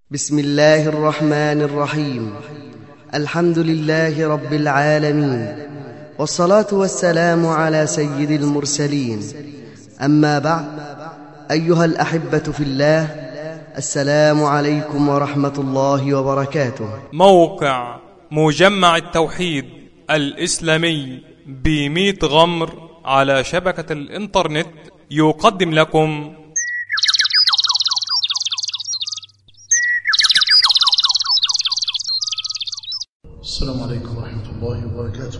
بسم الله الرحمن الرحيم الحمد لله رب العالمين والصلاة والسلام على سيد المرسلين أما بعد أيها الأحبة في الله السلام عليكم ورحمة الله وبركاته موقع مجمع التوحيد الإسلامي بميت غمر على شبكة الإنترنت يقدم لكم السلام عليكم ورحمة الله وبركاته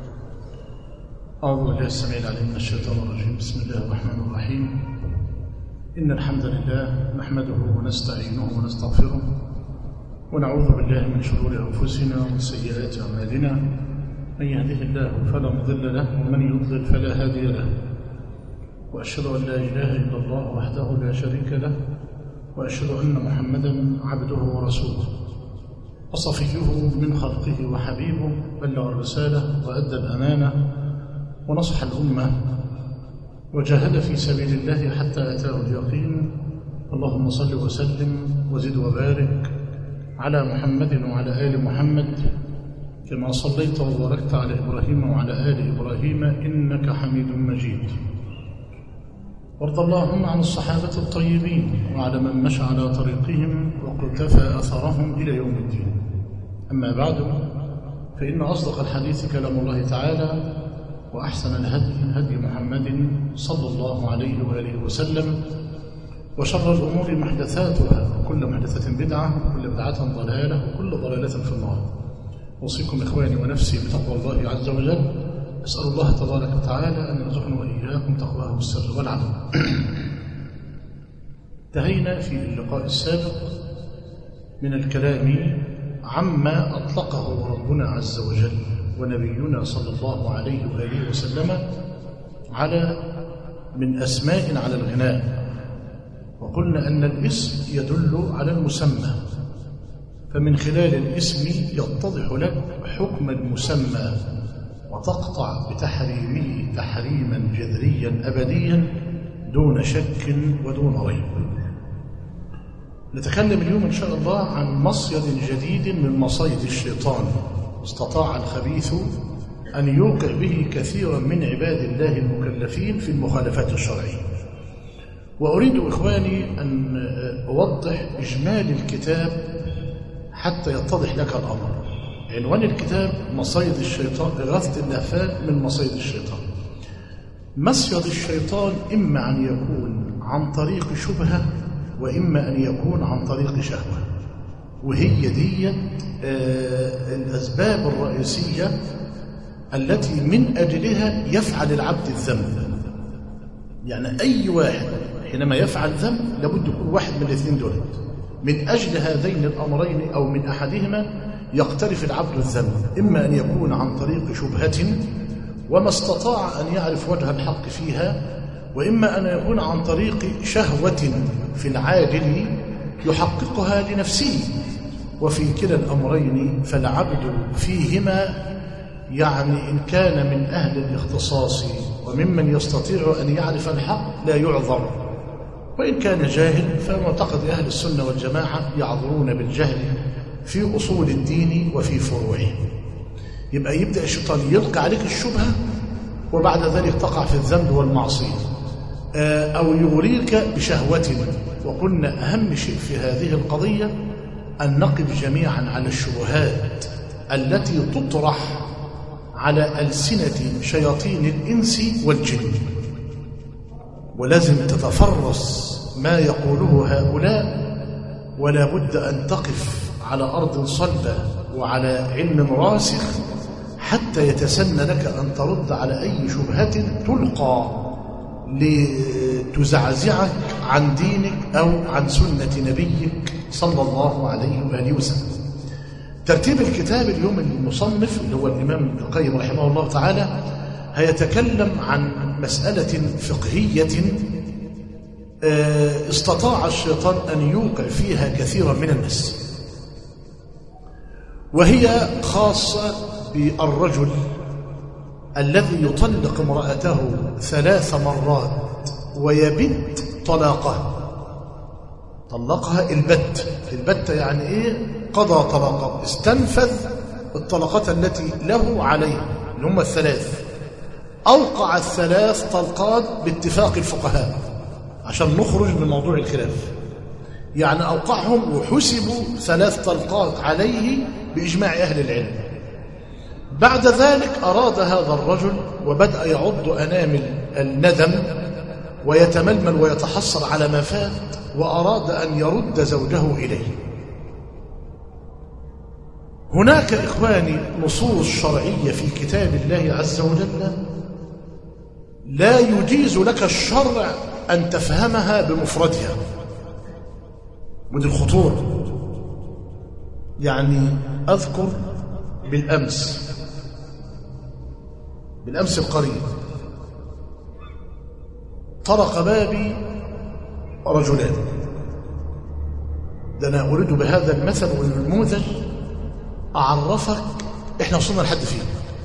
أعوذ بالله السميع العليم من الشيطان الرجيم بسم الله الرحمن الرحيم إن الحمد لله نحمده ونستعينه ونستغفره ونعوذ بالله من شرور أنفسنا ومن سيئات أعمالنا من يهده الله فلا مضل له ومن يضلل فلا هادي له وأشهد أن لا إله إلا الله وحده لا شريك له وأشهد أن محمدا عبده ورسوله وصفيه من خلقه وحبيبه بلغ الرسالة وأدى الأمانة ونصح الأمة وجاهد في سبيل الله حتى أتاه اليقين اللهم صل وسلم وزد وبارك على محمد وعلى آل محمد كما صليت وباركت على إبراهيم وعلى آل إبراهيم إنك حميد مجيد وارض اللهم عن الصحابة الطيبين وعلى من مشى على طريقهم وقتفى أثرهم إلى يوم الدين أما بعد فإن أصدق الحديث كلام الله تعالى وأحسن الهدي هدي محمد صلى الله عليه وآله وسلم وشر الأمور محدثاتها وكل محدثة بدعة وكل بدعة ضلالة وكل ضلالة في النار أوصيكم إخواني ونفسي بتقوى الله عز وجل أسأل الله تبارك وتعالى أن يرزقنا وإياكم تقواه السر والعلم انتهينا في اللقاء السابق من الكلام عما أطلقه ربنا عز وجل ونبينا صلى الله عليه وآله وسلم على من أسماء على الغناء وقلنا أن الاسم يدل على المسمى فمن خلال الاسم يتضح لك حكم المسمى وتقطع بتحريمه تحريما جذريا أبديا دون شك ودون ريب نتكلم اليوم إن شاء الله عن مصيد جديد من مصايد الشيطان استطاع الخبيث أن يوقع به كثيرا من عباد الله المكلفين في المخالفات الشرعية وأريد إخواني أن أوضح إجمال الكتاب حتى يتضح لك الأمر عنوان الكتاب مصايد الشيطان إغاثة اللهفان من مصايد الشيطان مصيد الشيطان إما أن يكون عن طريق شبهة وإما أن يكون عن طريق شهوة وهي دي آه الأسباب الرئيسية التي من أجلها يفعل العبد الذنب يعني أي واحد حينما يفعل ذنب لابد يكون واحد من الاثنين دول من أجل هذين الأمرين أو من أحدهما يقترف العبد الذنب إما أن يكون عن طريق شبهة وما استطاع أن يعرف وجه الحق فيها وإما أن يكون عن طريق شهوة في العاجل يحققها لنفسه وفي كلا الأمرين فالعبد فيهما يعني إن كان من أهل الاختصاص وممن يستطيع أن يعرف الحق لا يعذر وإن كان جاهل فمعتقد أهل السنة والجماعة يعذرون بالجهل في أصول الدين وفي فروعه يبقى يبدأ الشيطان يلقى عليك الشبهة وبعد ذلك تقع في الذنب والمعصية أو يغريك بشهوة وقلنا أهم شيء في هذه القضية أن نقف جميعا على الشبهات التي تطرح على ألسنة شياطين الإنس والجن ولازم تتفرس ما يقوله هؤلاء ولا بد أن تقف على أرض صلبة وعلى علم راسخ حتى يتسنى لك أن ترد على أي شبهة تلقى لتزعزعك عن دينك أو عن سنة نبيك صلى الله عليه وآله وسلم ترتيب الكتاب اليوم المصنف اللي هو الإمام ابن القيم رحمه الله تعالى هيتكلم عن مسألة فقهية استطاع الشيطان أن يوقع فيها كثيرا من الناس وهي خاصة بالرجل الذي يطلق امرأته ثلاث مرات ويبت طلاقها طلقها البت البتة يعني إيه قضى طلقات استنفذ الطلقات التي له عليه اللي هم الثلاث أوقع الثلاث طلقات باتفاق الفقهاء عشان نخرج من موضوع الخلاف يعني أوقعهم وحسبوا ثلاث طلقات عليه بإجماع أهل العلم بعد ذلك أراد هذا الرجل وبدأ يعض أنامل الندم ويتململ ويتحسر على ما فات وأراد أن يرد زوجه إليه هناك إخواني نصوص شرعية في كتاب الله عز وجل لا يجيز لك الشرع أن تفهمها بمفردها ودي الخطورة يعني أذكر بالأمس بالأمس القريب طرق بابي رجلان ده أنا أريد بهذا المثل والنموذج أعرفك إحنا وصلنا لحد فين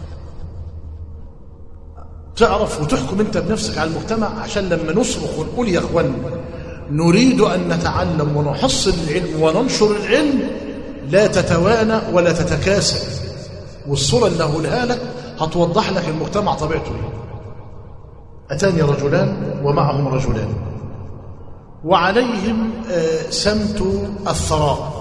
تعرف وتحكم أنت بنفسك على المجتمع عشان لما نصرخ ونقول يا أخوان نريد أن نتعلم ونحصل العلم وننشر العلم لا تتوانى ولا تتكاسل والصورة اللي هقولها لك هتوضح لك المجتمع طبيعته ايه أتاني رجلان ومعهم رجلان وعليهم سمت الثراء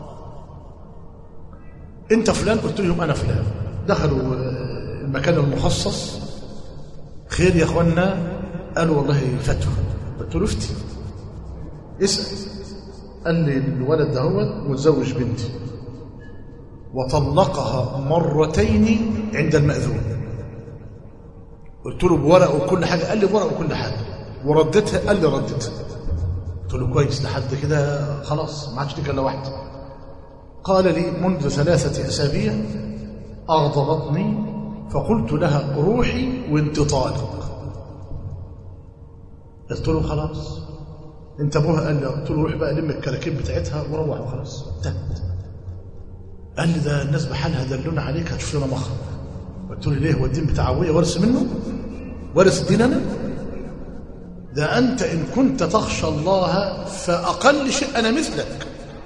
انت فلان قلت لهم انا فلان دخلوا المكان المخصص خير يا اخوانا قالوا والله فتوى قلت له افتي اسال قال لي الولد دهوت متزوج بنتي وطلقها مرتين عند المأذون قلت له بورق وكل حاجه قال لي بورق وكل حاجه وردتها قال لي ردتها قلت له كويس لحد كده خلاص ما عادش ليك الا واحده قال لي منذ ثلاثة أسابيع أغضبتني فقلت لها روحي وانت طالق قلت له خلاص انت ابوها قال لي قلت له روح بقى لم الكراكيب بتاعتها وروح وخلاص انتهت قال لي ده الناس بحالها دلونا عليك هتشوف لنا مخرج قلت له ليه هو الدين بتاع ابويا ورث منه ورث الدين انا ده انت ان كنت تخشى الله فاقل شيء انا مثلك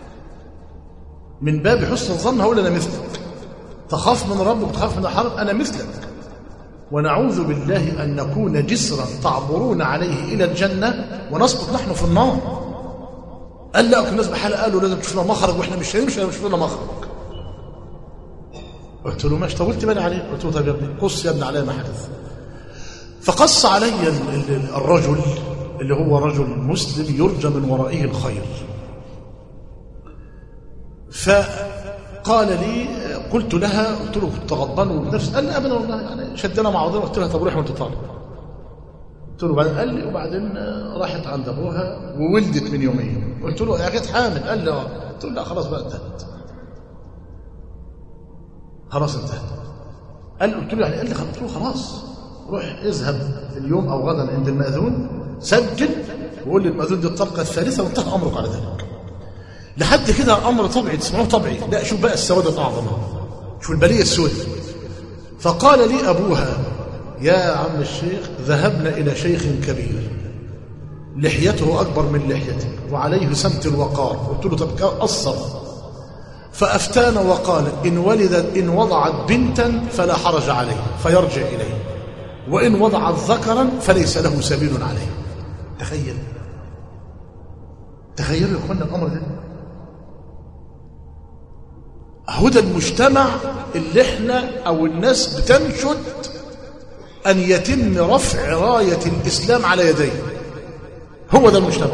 من باب حسن الظن هقول انا مثلك تخاف من ربك تخاف من الحرب انا مثلك ونعوذ بالله ان نكون جسرا تعبرون عليه الى الجنه ونسقط نحن في النار قال لا الناس بحالة قالوا لازم تشوف لنا مخرج واحنا مش هنمشي مش لنا مخرج قلت له ماشي طولت بالي عليه قلت له طيب يا ابني قص يا ابني علي ما حدث فقص علي الرجل اللي هو رجل مسلم يرجى من ورائه الخير فقال لي قلت لها قلت له كنت غضبان وبنفس قال لي ابدا والله يعني شدنا مع بعضنا قلت لها طب روح وانت طالب قلت له بعدين قال لي وبعدين راحت عند ابوها وولدت من يومين قلت له يا كانت حامل قال لي قلت له لا خلاص بقى انتهت خلاص انتهت قال قلت له يعني قال لي قلت له خلاص روح اذهب اليوم او غدا عند المأذون سجل وقول للمأذون دي الطلقه الثالثه وانتهى امرك على ذلك لحد كده امر طبيعي تسمعوه طبيعي لا شوف بقى السواد الاعظم شوف البليه السوداء فقال لي ابوها يا عم الشيخ ذهبنا الى شيخ كبير لحيته اكبر من لحيتك وعليه سمت الوقار قلت له طب قصر فافتانا وقال ان ولدت ان وضعت بنتا فلا حرج عليه فيرجع اليه وان وضعت ذكرا فليس له سبيل عليه تخيل تخيلوا يا اخوانا الامر ده هدى المجتمع اللي احنا او الناس بتنشد ان يتم رفع رايه الاسلام على يديه هو ده المجتمع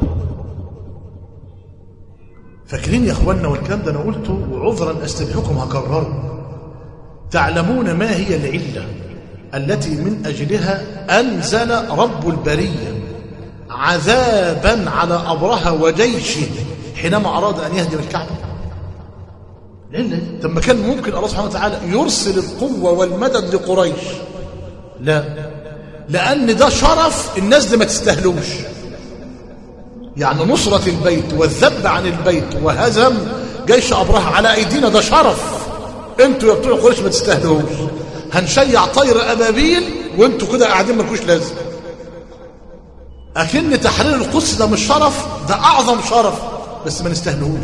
فاكرين يا اخوانا والكلام ده انا قلته وعذرا استبحكم هكرره تعلمون ما هي العله التي من اجلها انزل رب البريه عذابا على ابرهه وجيشه حينما اراد ان يهدم الكعبه ليه طب ما كان ممكن الله سبحانه وتعالى يرسل القوة والمدد لقريش لا لأن ده شرف الناس دي ما تستهلوش يعني نصرة البيت والذب عن البيت وهزم جيش أبرهة على أيدينا ده شرف انتوا يا بتوع قريش ما تستهلوش هنشيع طير أبابيل وانتوا كده قاعدين مالكوش لازم أكن تحرير القدس ده مش شرف ده أعظم شرف بس ما نستهلهوش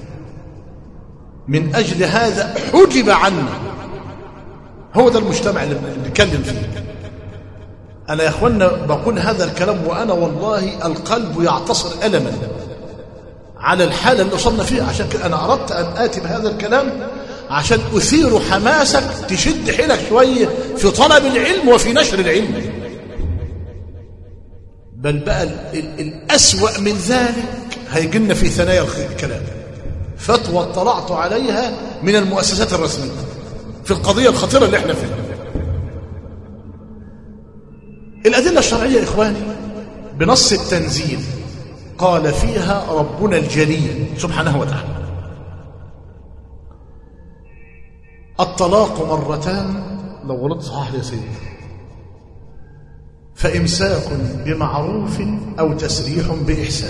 من أجل هذا حجب عنا هو ده المجتمع اللي بنتكلم فيه أنا يا أخوانا بقول هذا الكلام وأنا والله القلب يعتصر ألما على الحالة اللي وصلنا فيها عشان كده أنا أردت أن آتي بهذا الكلام عشان أثير حماسك تشد حيلك شوية في طلب العلم وفي نشر العلم بل بقى ال- ال- الأسوأ من ذلك هيجينا في ثنايا الخ- الكلام فتوى اطلعت عليها من المؤسسات الرسمية في القضية الخطيرة اللي احنا فيها الأدلة الشرعية يا إخواني بنص التنزيل قال فيها ربنا الجليل سبحانه وتعالى الطلاق مرتان لو غلطت صحح لي يا سيدي فإمساك بمعروف أو تسريح بإحسان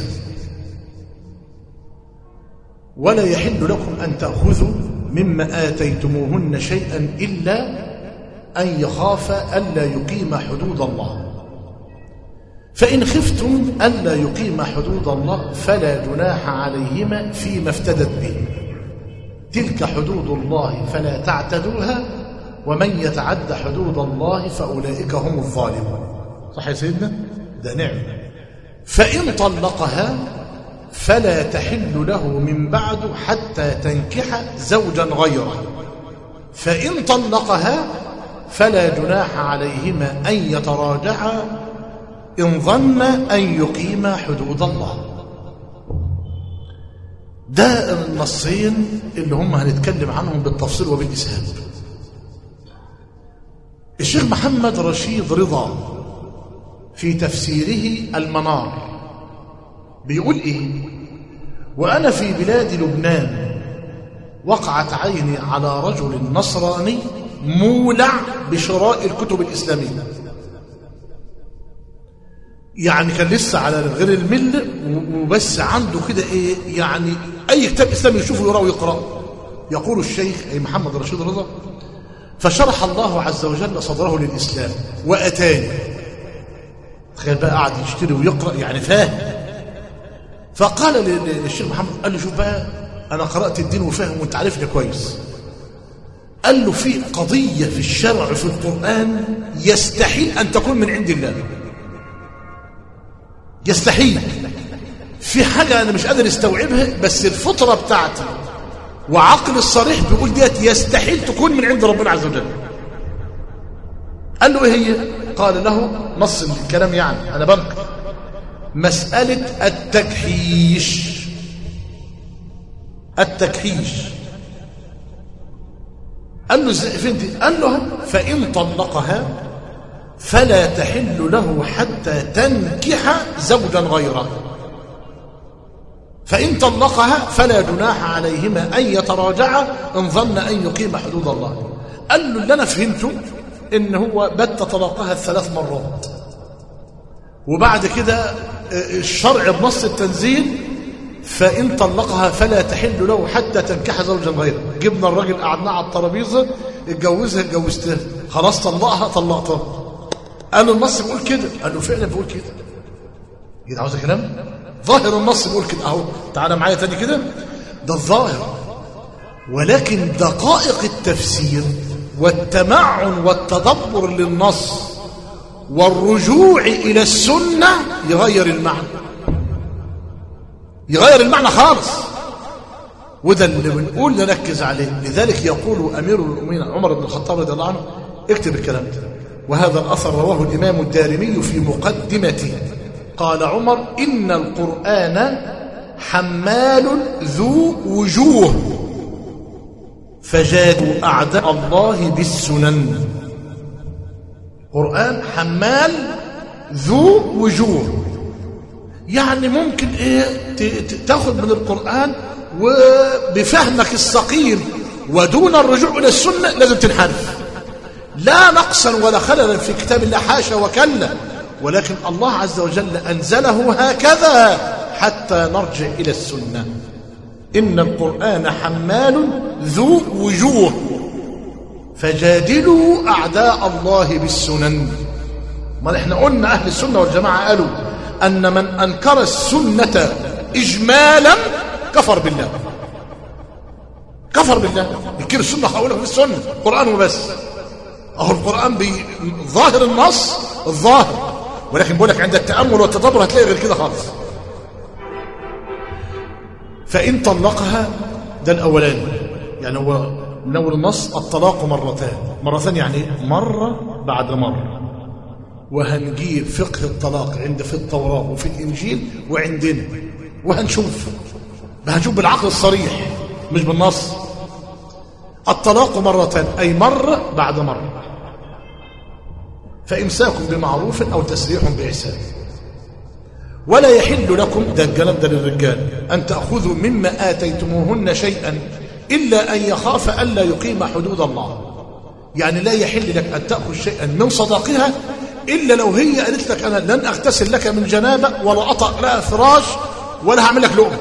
ولا يحل لكم أن تأخذوا مما آتيتموهن شيئا إلا أن يخاف ألا يقيم حدود الله فإن خفتم ألا يقيم حدود الله فلا جناح عليهما فيما افتدت به تلك حدود الله فلا تعتدوها ومن يتعد حدود الله فأولئك هم الظالمون صح يا سيدنا ده نعم فإن طلقها فلا تحل له من بعد حتى تنكح زوجا غيره فإن طلقها فلا جناح عليهما أن يتراجعا إن ظن أن يقيما حدود الله ده النصين اللي هم هنتكلم عنهم بالتفصيل وبالإسهاب الشيخ محمد رشيد رضا في تفسيره المنار بيقول إيه وأنا في بلاد لبنان وقعت عيني على رجل نصراني مولع بشراء الكتب الإسلامية يعني كان لسه على غير الملة وبس عنده كده ايه يعني اي كتاب اسلامي يشوفه يقراه ويقراه يقول الشيخ اي محمد رشيد رضا فشرح الله عز وجل صدره للاسلام واتاني تخيل بقى قاعد يشتري ويقرا يعني فاهم فقال لل- للشيخ محمد قال له شوف بقى انا قرات الدين وفاهم وانت عارفني كويس قال له في قضيه في الشرع في القران يستحيل ان تكون من عند الله يستحيل في حاجة أنا مش قادر استوعبها بس الفطرة بتاعتي وعقل الصريح بيقول ديت يستحيل تكون من عند ربنا عز وجل قال له ايه هي قال له نص الكلام يعني انا بنقل مسألة التكحيش التكحيش قال له ازاي فين دي قال له فإن طلقها فلا تحل له حتى تنكح زوجا غيره فإن طلقها فلا جناح عليهما أن يتراجعا إن ظن أن يقيم حدود الله قال له اللي أنا فهمته إن هو بت طلقها الثلاث مرات وبعد كده الشرع بنص التنزيل فإن طلقها فلا تحل له حتى تنكح زوجا غيره جبنا الراجل قعدناه على الترابيزة اتجوزها اتجوزتها خلاص طلقها طلقتها قال النص بيقول كده قال له فعلا بيقول كده كده عاوز كلام ظاهر النص بيقول كده اهو تعالى معايا تاني كده ده الظاهر ولكن دقائق التفسير والتمعن والتدبر للنص والرجوع إلى السنة يغير المعنى يغير المعنى خالص وده اللي بنقول نركز عليه لذلك يقول أمير المؤمنين عمر بن الخطاب رضي الله عنه اكتب الكلام ده وهذا الأثر رواه الإمام الدارمي في مقدمته قال عمر إن القرآن حمال ذو وجوه فجادوا أعداء الله بالسنن قرآن حمال ذو وجوه يعني ممكن ايه تاخذ من القرآن وبفهمك الصقيم ودون الرجوع إلى السنة لازم تنحرف لا نقصا ولا خللا في كتاب الله حاشا وكلا ولكن الله عز وجل أنزله هكذا حتى نرجع إلى السنة إن القرآن حمال ذو وجوه فجادلوا أعداء الله بالسنن ما احنا قلنا أهل السنة والجماعة قالوا أن من أنكر السنة إجمالا كفر بالله كفر بالله ينكر السنة هقولها في السنة قرآن وبس اهو القرآن بي... ظاهر النص الظاهر ولكن بقول لك عند التأمل والتدبر هتلاقي غير كده خالص فإن طلقها ده الأولاني يعني هو من أول النص الطلاق مرتان مرتان يعني مرة بعد مرة وهنجيب فقه الطلاق عند في التوراة وفي الإنجيل وعندنا وهنشوف هنشوف بالعقل الصريح مش بالنص الطلاق مرتان أي مرة بعد مرة فإمساك بمعروف أو تسريح بإحسان ولا يحل لكم ده الكلام ده للرجال أن تأخذوا مما آتيتموهن شيئا إلا أن يخاف ألا يقيم حدود الله يعني لا يحل لك أن تأخذ شيئا من صداقها إلا لو هي قالت لك أنا لن أغتسل لك من جنابة ولا أطأ لها فراش ولا هعمل لك لقمة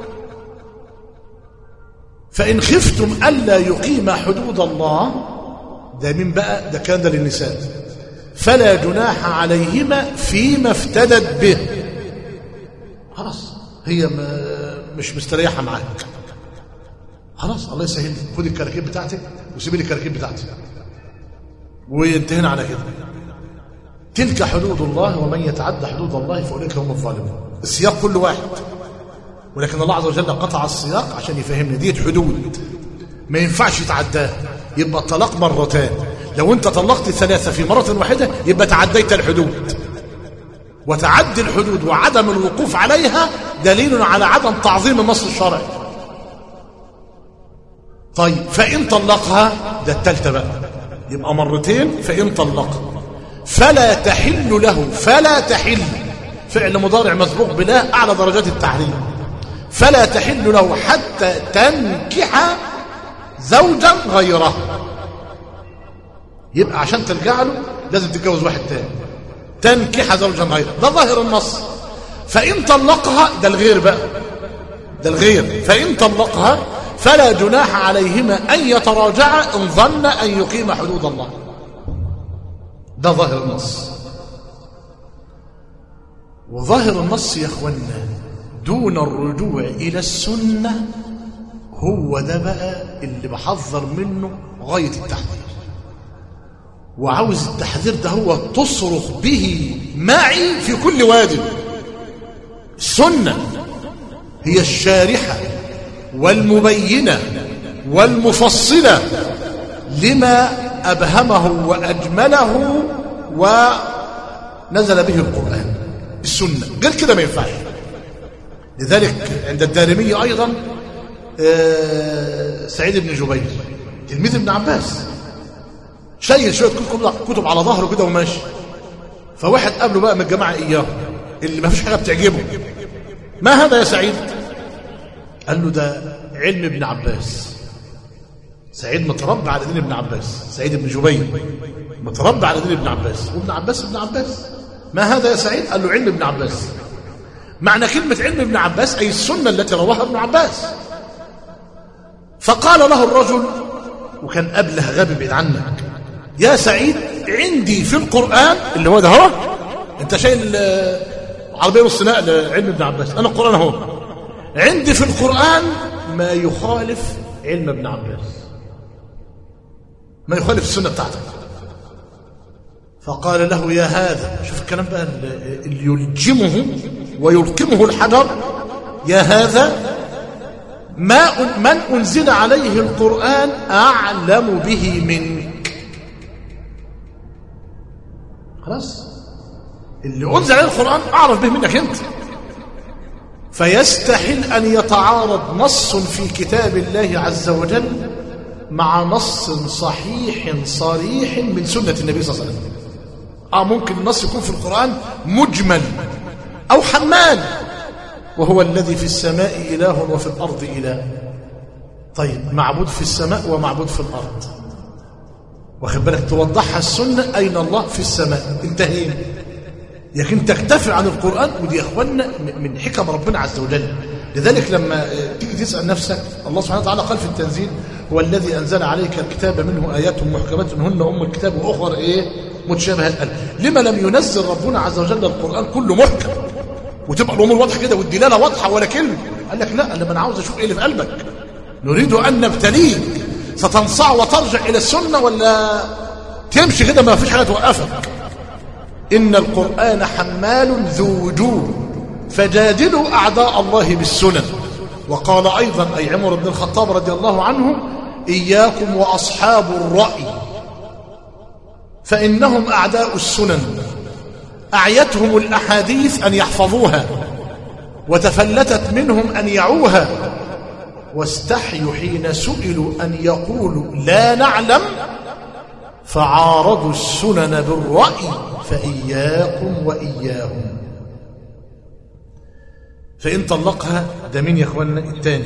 فإن خفتم ألا يقيم حدود الله ده من بقى ده كان ده للنساء فلا جناح عليهما فيما افتدت به خلاص هي ما مش مستريحة معاك خلاص الله يسهل خد الكراكيب بتاعتك وسيبي لي الكراكيب بتاعتي وينتهينا على كده تلك حدود الله ومن يتعدى حدود الله فاولئك هم الظالمون السياق كل واحد ولكن الله عز وجل قطع السياق عشان يفهمنا ديت حدود ما ينفعش يتعداها يبقى الطلاق مرتان لو انت طلقت ثلاثة في مرة واحدة يبقى تعديت الحدود وتعدي الحدود وعدم الوقوف عليها دليل على عدم تعظيم النص الشرعي طيب فإن طلقها ده التالتة بقى يبقى مرتين فإن طلقها فلا تحل له فلا تحل فعل مضارع مسبوق بلا أعلى درجات التحريم فلا تحل له حتى تنكح زوجا غيره يبقى عشان ترجع له لازم تتجوز واحد تاني تنكح زوجا غيره ده ظاهر النص فإن طلقها ده الغير بقى ده الغير فإن طلقها فلا جناح عليهما أن يتراجعا إن ظن أن يقيم حدود الله ده ظاهر النص وظاهر النص يا اخوانا دون الرجوع إلى السنة هو ده بقى اللي بحذر منه غاية التحذير وعاوز التحذير ده هو تصرخ به معي في كل واد السنة هي الشارحة والمبينة والمفصلة لما أبهمه وأجمله ونزل به القرآن السنة غير كده ما ينفعش لذلك عند الدارمي أيضا سعيد بن جبير تلميذ ابن عباس شايل شويه كتب على ظهره كده وماشي فواحد قابله بقى من الجماعه اياه اللي ما فيش حاجه بتعجبه ما هذا يا سعيد قال له ده علم ابن عباس سعيد متربى على دين ابن عباس سعيد بن جبير متربى على دين ابن عباس وابن عباس ابن عباس ما هذا يا سعيد قال له علم ابن عباس معنى كلمة علم ابن عباس أي السنة التي رواها ابن عباس فقال له الرجل وكان قبله غبي بعيد عنك يا سعيد عندي في القرآن اللي هو ده هو انت شايل عربية نص نقل علم ابن عباس انا القرآن اهو عندي في القرآن ما يخالف علم ابن عباس ما يخالف السنة بتاعتك فقال له يا هذا شوف الكلام بقى اللي يلجمه ويلقمه الحجر يا هذا ما من أنزل عليه القرآن أعلم به منك خلاص اللي أنزل عليه القرآن أعرف به منك أنت فيستحل أن يتعارض نص في كتاب الله عز وجل مع نص صحيح صريح من سنة النبي صلى الله عليه وسلم آه ممكن النص يكون في القرآن مجمل أو حمال وهو الذي في السماء إله وفي الأرض إله طيب معبود في السماء ومعبود في الأرض واخد بالك توضحها السنة أين الله في السماء انتهينا لكن تكتفي عن القرآن ودي يا أخوانا من حكم ربنا عز وجل لذلك لما تيجي تسأل نفسك الله سبحانه وتعالى قال في التنزيل هو الذي أنزل عليك الكتاب منه آيات محكمات هن أم الكتاب وأخر إيه متشابهات قال لما لم ينزل ربنا عز وجل القرآن كله محكم وتبقى الأمور واضحة كده والدلالة واضحة ولا كلمة قال لك لا لما انا عاوز اشوف ايه اللي في قلبك نريد ان نبتليك ستنصاع وترجع الى السنه ولا تمشي كده ما فيش حاجه توقفك ان القران حمال ذو وجوه فجادلوا اعداء الله بالسنن وقال ايضا اي عمر بن الخطاب رضي الله عنه اياكم واصحاب الراي فانهم اعداء السنن اعيتهم الاحاديث ان يحفظوها وتفلتت منهم ان يعوها واستحيوا حين سئلوا ان يقولوا لا نعلم فعارضوا السنن بالراي فاياكم واياهم فان طلقها ده مين يا اخوانا الثاني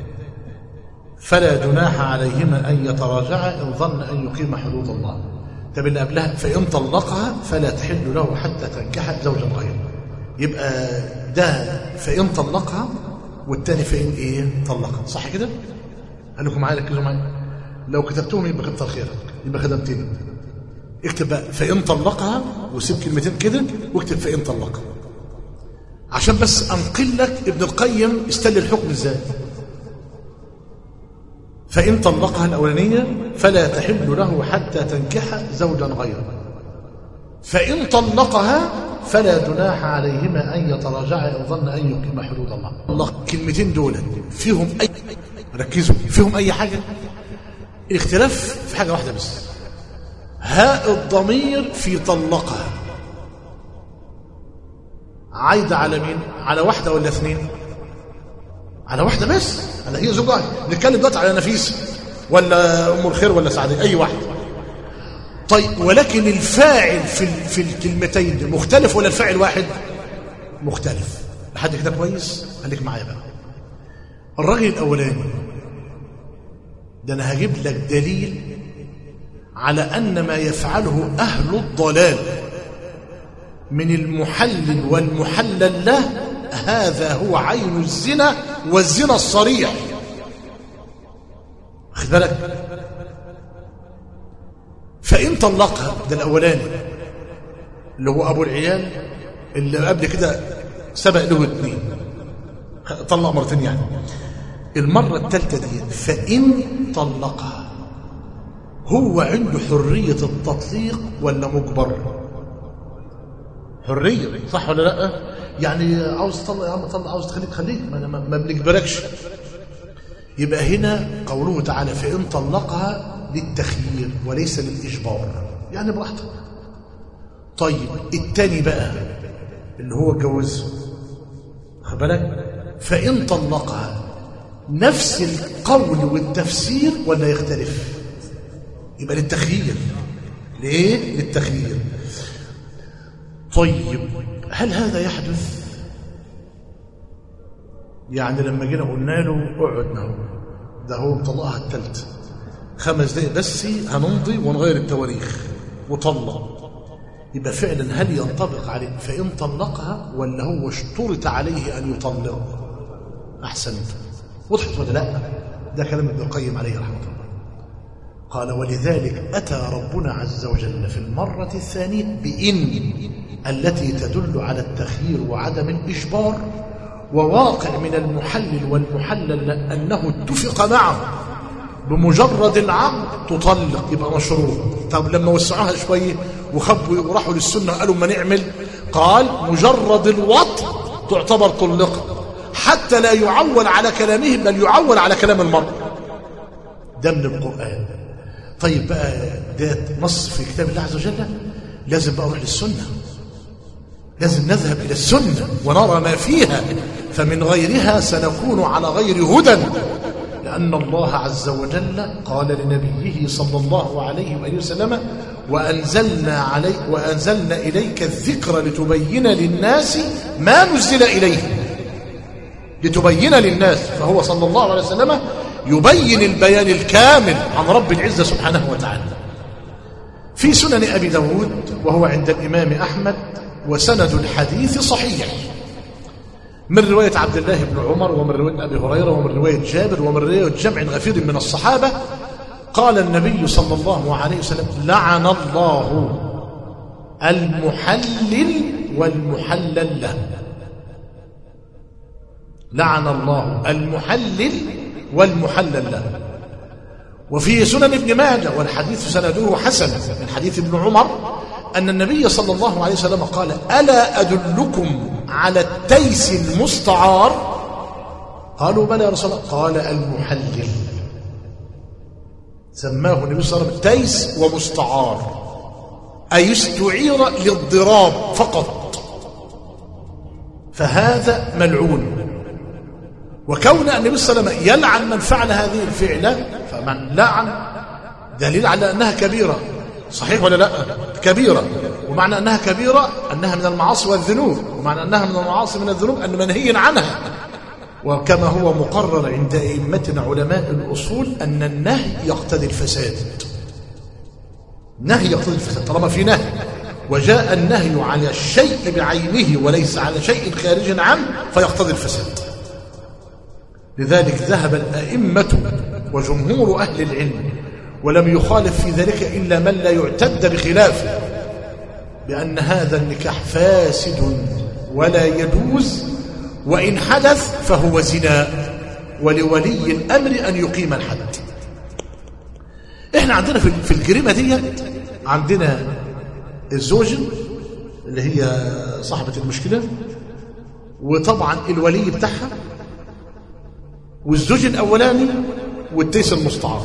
فلا جناح عليهما ان يتراجعا ان ظن ان يقيم حدود الله طب اللي قبلها فان طلقها فلا تحل له حتى تنكح زوجا غيره يبقى ده فان طلقها والتاني فان ايه طلقها صح كده قال لكم معايا ركزوا معايا لو كتبتهم يبقى كتر خيرك يبقى خدمتني اكتب بقى فان طلقها وسيب كلمتين كده واكتب فان طلقها عشان بس انقل لك ابن القيم استل الحكم ازاي فإن طلقها الأولانية فلا تحل له حتى تنكح زوجا غيره فإن طلقها فلا جناح عليهما أن يتراجعا إن ظن أن يقيم حدود الله الله كلمتين دول فيهم أي ركزوا فيهم أي حاجة الاختلاف في حاجة واحدة بس هاء الضمير في طلقها عايدة على مين على واحدة ولا اثنين على واحدة بس على هي زوج واحد نتكلم دلوقتي على نفيسة ولا أم الخير ولا سعدية أي واحد طيب ولكن الفاعل في في الكلمتين دي مختلف ولا الفاعل واحد مختلف لحد كده كويس خليك معايا بقى الراجل الأولاني ده أنا هجيب لك دليل على أن ما يفعله أهل الضلال من المحلل والمحلل له هذا هو عين الزنا والزنا الصريح خد بالك فإن طلقها ده الأولاني اللي هو أبو العيال اللي قبل كده سبق له اثنين طلق مرتين يعني المرة الثالثة دي فإن طلقها هو عنده حرية التطليق ولا مجبر حرية صح ولا لا يعني عاوز تطلق يا عم طلق عاوز تخليك خليك ما, ما, ما بنجبركش يبقى هنا قوله تعالى فإن طلقها للتخيير وليس للإجبار يعني براحتك طيب التاني بقى اللي هو اتجوزها خد بالك فإن طلقها نفس القول والتفسير ولا يختلف يبقى للتخيير ليه للتخيير طيب هل هذا يحدث يعني لما جينا قلنا له اقعد نهو ده هو مطلقها الثالثه خمس دقايق بس هنمضي ونغير التواريخ وطلق يبقى فعلا هل ينطبق عليه فإن طلقها ولا هو اشترط عليه أن يطلق أحسنت وضحت ولا لا ده كلام ابن القيم عليه رحمه الله قال ولذلك أتى ربنا عز وجل في المرة الثانية بإن التي تدل على التخيير وعدم الإجبار وواقع من المحلل والمحلل أنه اتفق معه بمجرد العقد تطلق يبقى مشروط طب لما وسعوها شوية وخبوا وراحوا للسنة قالوا ما نعمل قال مجرد الوطء تعتبر طلقة حتى لا يعول على كلامهم بل يعول على كلام المرء ده من القرآن طيب بقى ده نص في كتاب الله عز وجل لازم بقى نروح للسنة لازم نذهب إلى السنة ونرى ما فيها فمن غيرها سنكون على غير هدى لأن الله عز وجل قال لنبيه صلى الله عليه وآله وسلم وأنزلنا, علي وأنزلنا إليك الذكر لتبين للناس ما نزل إليه لتبين للناس فهو صلى الله عليه وسلم يبين البيان الكامل عن رب العزة سبحانه وتعالى في سنن أبي داود وهو عند الإمام أحمد وسند الحديث صحيح من رواية عبد الله بن عمر ومن رواية أبي هريرة ومن رواية جابر ومن رواية جمع غفير من الصحابة قال النبي صلى الله عليه وسلم لعن الله المحلل والمحلل له لعن الله المحلل والمحلل له وفي سنن ابن ماجه والحديث سنده حسن من حديث ابن عمر أن النبي صلى الله عليه وسلم قال ألا أدلكم على التيس المستعار قالوا بلى يا رسول الله قال المحلل سماه النبي صلى الله عليه وسلم تيس ومستعار أي استعير للضراب فقط فهذا ملعون وكون النبي صلى الله عليه وسلم يلعن من فعل هذه الفعلة فمن لعن دليل على أنها كبيرة صحيح ولا لا كبيرة ومعنى أنها كبيرة أنها من المعاصي والذنوب ومعنى أنها من المعاصي من الذنوب أن منهي عنها وكما هو مقرر عند أئمتنا علماء الأصول أن النهي يقتضي الفساد نهي يقتضي الفساد طالما في نهي وجاء النهي على الشيء بعينه وليس على شيء خارج عنه فيقتضي الفساد لذلك ذهب الأئمة وجمهور أهل العلم ولم يخالف في ذلك إلا من لا يعتد بخلافه بأن هذا النكاح فاسد ولا يجوز وإن حدث فهو زنا ولولي الأمر أن يقيم الحد احنا عندنا في الجريمة دي عندنا الزوجة اللي هي صاحبة المشكلة وطبعا الولي بتاعها والزوج الأولاني والتيس المستعار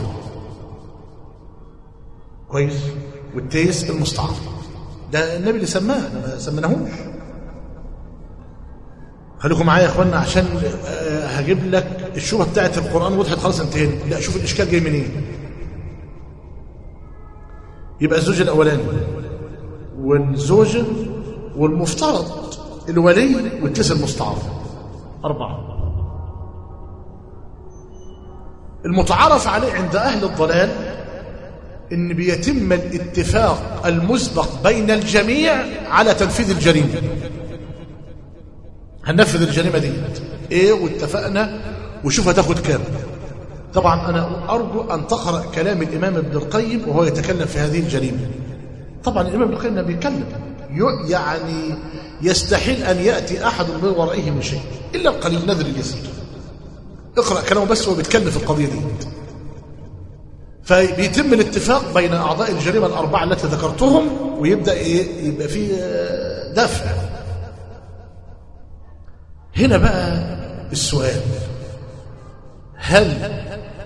كويس والتيس المستعار ده النبي اللي سماه ما سمناهوش خليكم معايا يا اخوانا عشان هجيب لك الشبهه بتاعت القران وضحت خلاص انتهينا لا شوف الاشكال جاي منين يبقى الزوج الاولاني والزوجه والمفترض الولي والتيس المستعار اربعه المتعارف عليه عند اهل الضلال ان بيتم الاتفاق المسبق بين الجميع على تنفيذ الجريمه هننفذ الجريمه دي ايه واتفقنا وشوف هتاخد كام طبعا انا ارجو ان تقرا كلام الامام ابن القيم وهو يتكلم في هذه الجريمه طبعا الامام ابن القيم بيتكلم يعني يستحيل ان ياتي احد من ورائه من شيء الا القليل نذر اليسير اقرا كلامه بس هو بيتكلم في القضيه دي فبيتم الاتفاق بين اعضاء الجريمه الاربعه التي ذكرتهم ويبدا ايه يبقى في دفع هنا بقى السؤال هل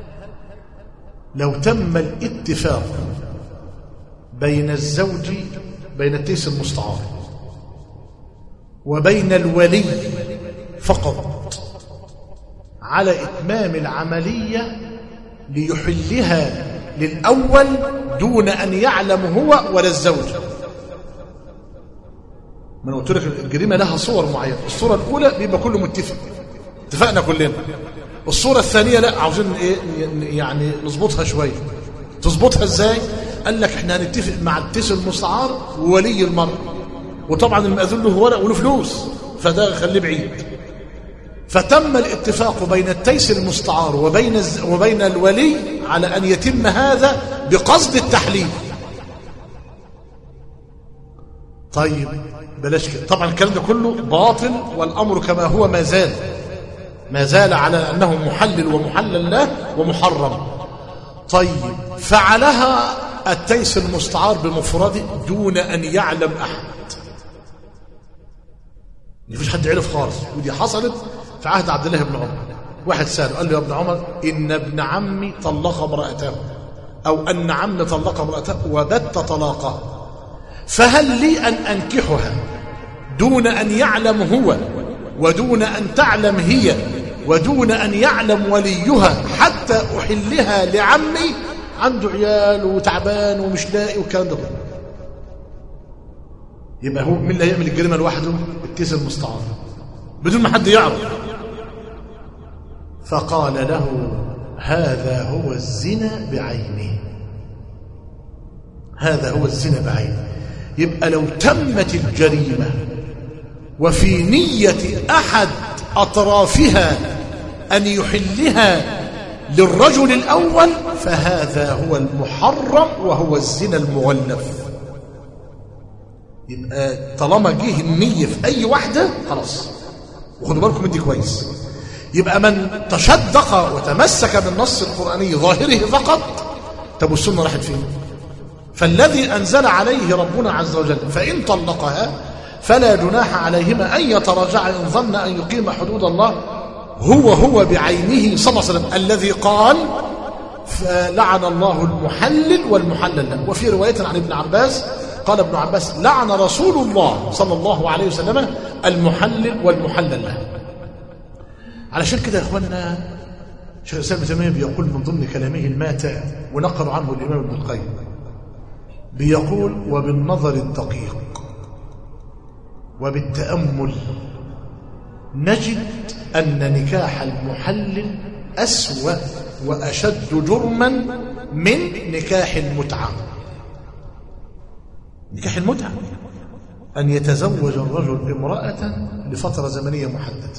لو تم الاتفاق بين الزوج بين التيس المستعار وبين الولي فقط على إتمام العملية ليحلها للأول دون أن يعلم هو ولا الزوج ما انا قلت لك الجريمه لها صور معينه الصوره الاولى بيبقى كله متفق اتفقنا كلنا الصوره الثانيه لا عاوزين ايه يعني نظبطها شويه تظبطها ازاي قال لك احنا هنتفق مع التيس المستعار وولي المرء وطبعا المأذون له ورق وله فلوس فده خليه بعيد فتم الاتفاق بين التيس المستعار وبين الز... وبين الولي على ان يتم هذا بقصد التحليل طيب بلاش كده طبعا الكلام ده كله باطل والامر كما هو ما زال ما زال على انه محلل ومحلل له ومحرم طيب فعلها التيس المستعار بمفرده دون ان يعلم احد مفيش حد عرف خالص ودي حصلت في عهد عبد الله بن عمر واحد ساله قال له يا ابن عمر ان ابن عمي طلق امراته او ان عمي طلق امراته وبت طلاقه فهل لي أن أنكحها دون أن يعلم هو ودون أن تعلم هي ودون أن يعلم وليها حتى أحلها لعمي عنده عيال وتعبان ومش لاقي والكلام ده كله يبقى هو مين اللي هيعمل الجريمة لوحده التيس المستعار بدون ما حد يعرف فقال له هذا هو الزنا بعينه هذا هو الزنا بعينه يبقى لو تمت الجريمة وفي نية أحد أطرافها أن يحلها للرجل الأول فهذا هو المحرم وهو الزنا المغلف يبقى طالما جه النية في أي واحدة خلاص وخدوا بالكم دي كويس يبقى من تشدق وتمسك بالنص القرآني ظاهره فقط طب والسنة راحت فين فالذي أنزل عليه ربنا عز وجل فإن طلقها فلا جناح عليهما أن يتراجعا إن ظن أن يقيم حدود الله هو هو بعينه صلى الله عليه وسلم الذي قال فلعن الله المحلل والمحلل له وفي رواية عن ابن عباس قال ابن عباس لعن رسول الله صلى الله عليه وسلم المحلل والمحلل له علشان كده يا اخوانا شيخ الاسلام ابن تيميه بيقول من ضمن كلامه الماتع ونقل عنه الامام ابن القيم بيقول وبالنظر الدقيق وبالتامل نجد ان نكاح المحلل اسوا واشد جرما من نكاح المتعه نكاح المتعه ان يتزوج الرجل امراه لفتره زمنيه محدده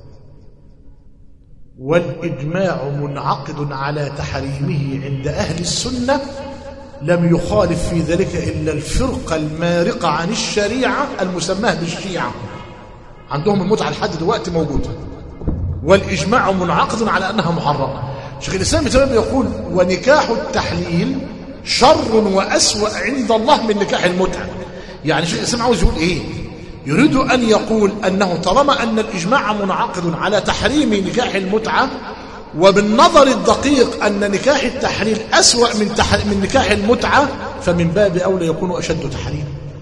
والإجماع منعقد على تحريمه عند أهل السنة لم يخالف في ذلك إلا الفرقة المارقة عن الشريعة المسماة بالشيعة عندهم المتعة لحد دلوقتي موجودة والإجماع منعقد على أنها محرمة شيخ الإسلام ابن تيمية يقول ونكاح التحليل شر وأسوأ عند الله من نكاح المتعة يعني شيخ الإسلام عاوز يقول إيه يريد أن يقول أنه طالما أن الإجماع منعقد على تحريم نكاح المتعة وبالنظر الدقيق أن نكاح التحليل أسوأ من, تح... من نكاح المتعة فمن باب أولى يكون أشد تحريم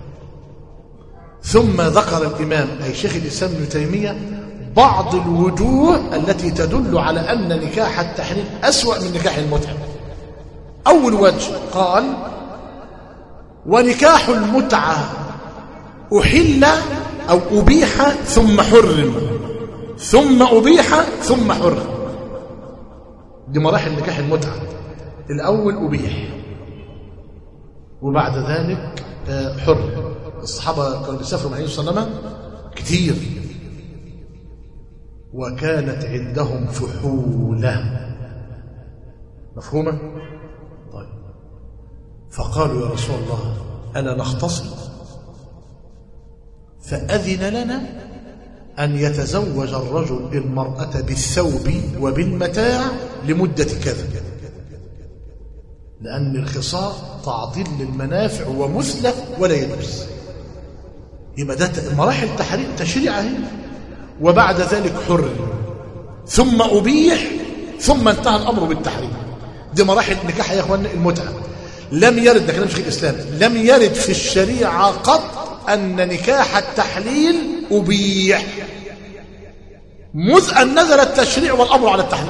ثم ذكر الإمام أي شيخ الإسلام ابن تيمية بعض الوجوه التي تدل على أن نكاح التحليل أسوأ من نكاح المتعة أول وجه قال ونكاح المتعة أحل أو أبيح ثم حرم ثم أبيح ثم حرم دي مراحل نكاح المتعة الأول أبيح وبعد ذلك حرم الصحابة كانوا بيسافروا مع النبي صلى الله عليه وسلم كتير وكانت عندهم فحولة مفهومة؟ طيب فقالوا يا رسول الله ألا نختصر فأذن لنا أن يتزوج الرجل المرأة بالثوب وبالمتاع لمدة كذا لأن الخصام تعطيل للمنافع ومثلة ولا يجوز يبقى ده مراحل تحريم تشريع اهي وبعد ذلك حرم ثم أبيح ثم انتهى الأمر بالتحريم دي مراحل نكاح يا أخوان المتعة لم يرد ده كلام شيخ الإسلام لم يرد في الشريعة قط أن نكاح التحليل أبيح مذ أن نزل التشريع والأمر على التحليل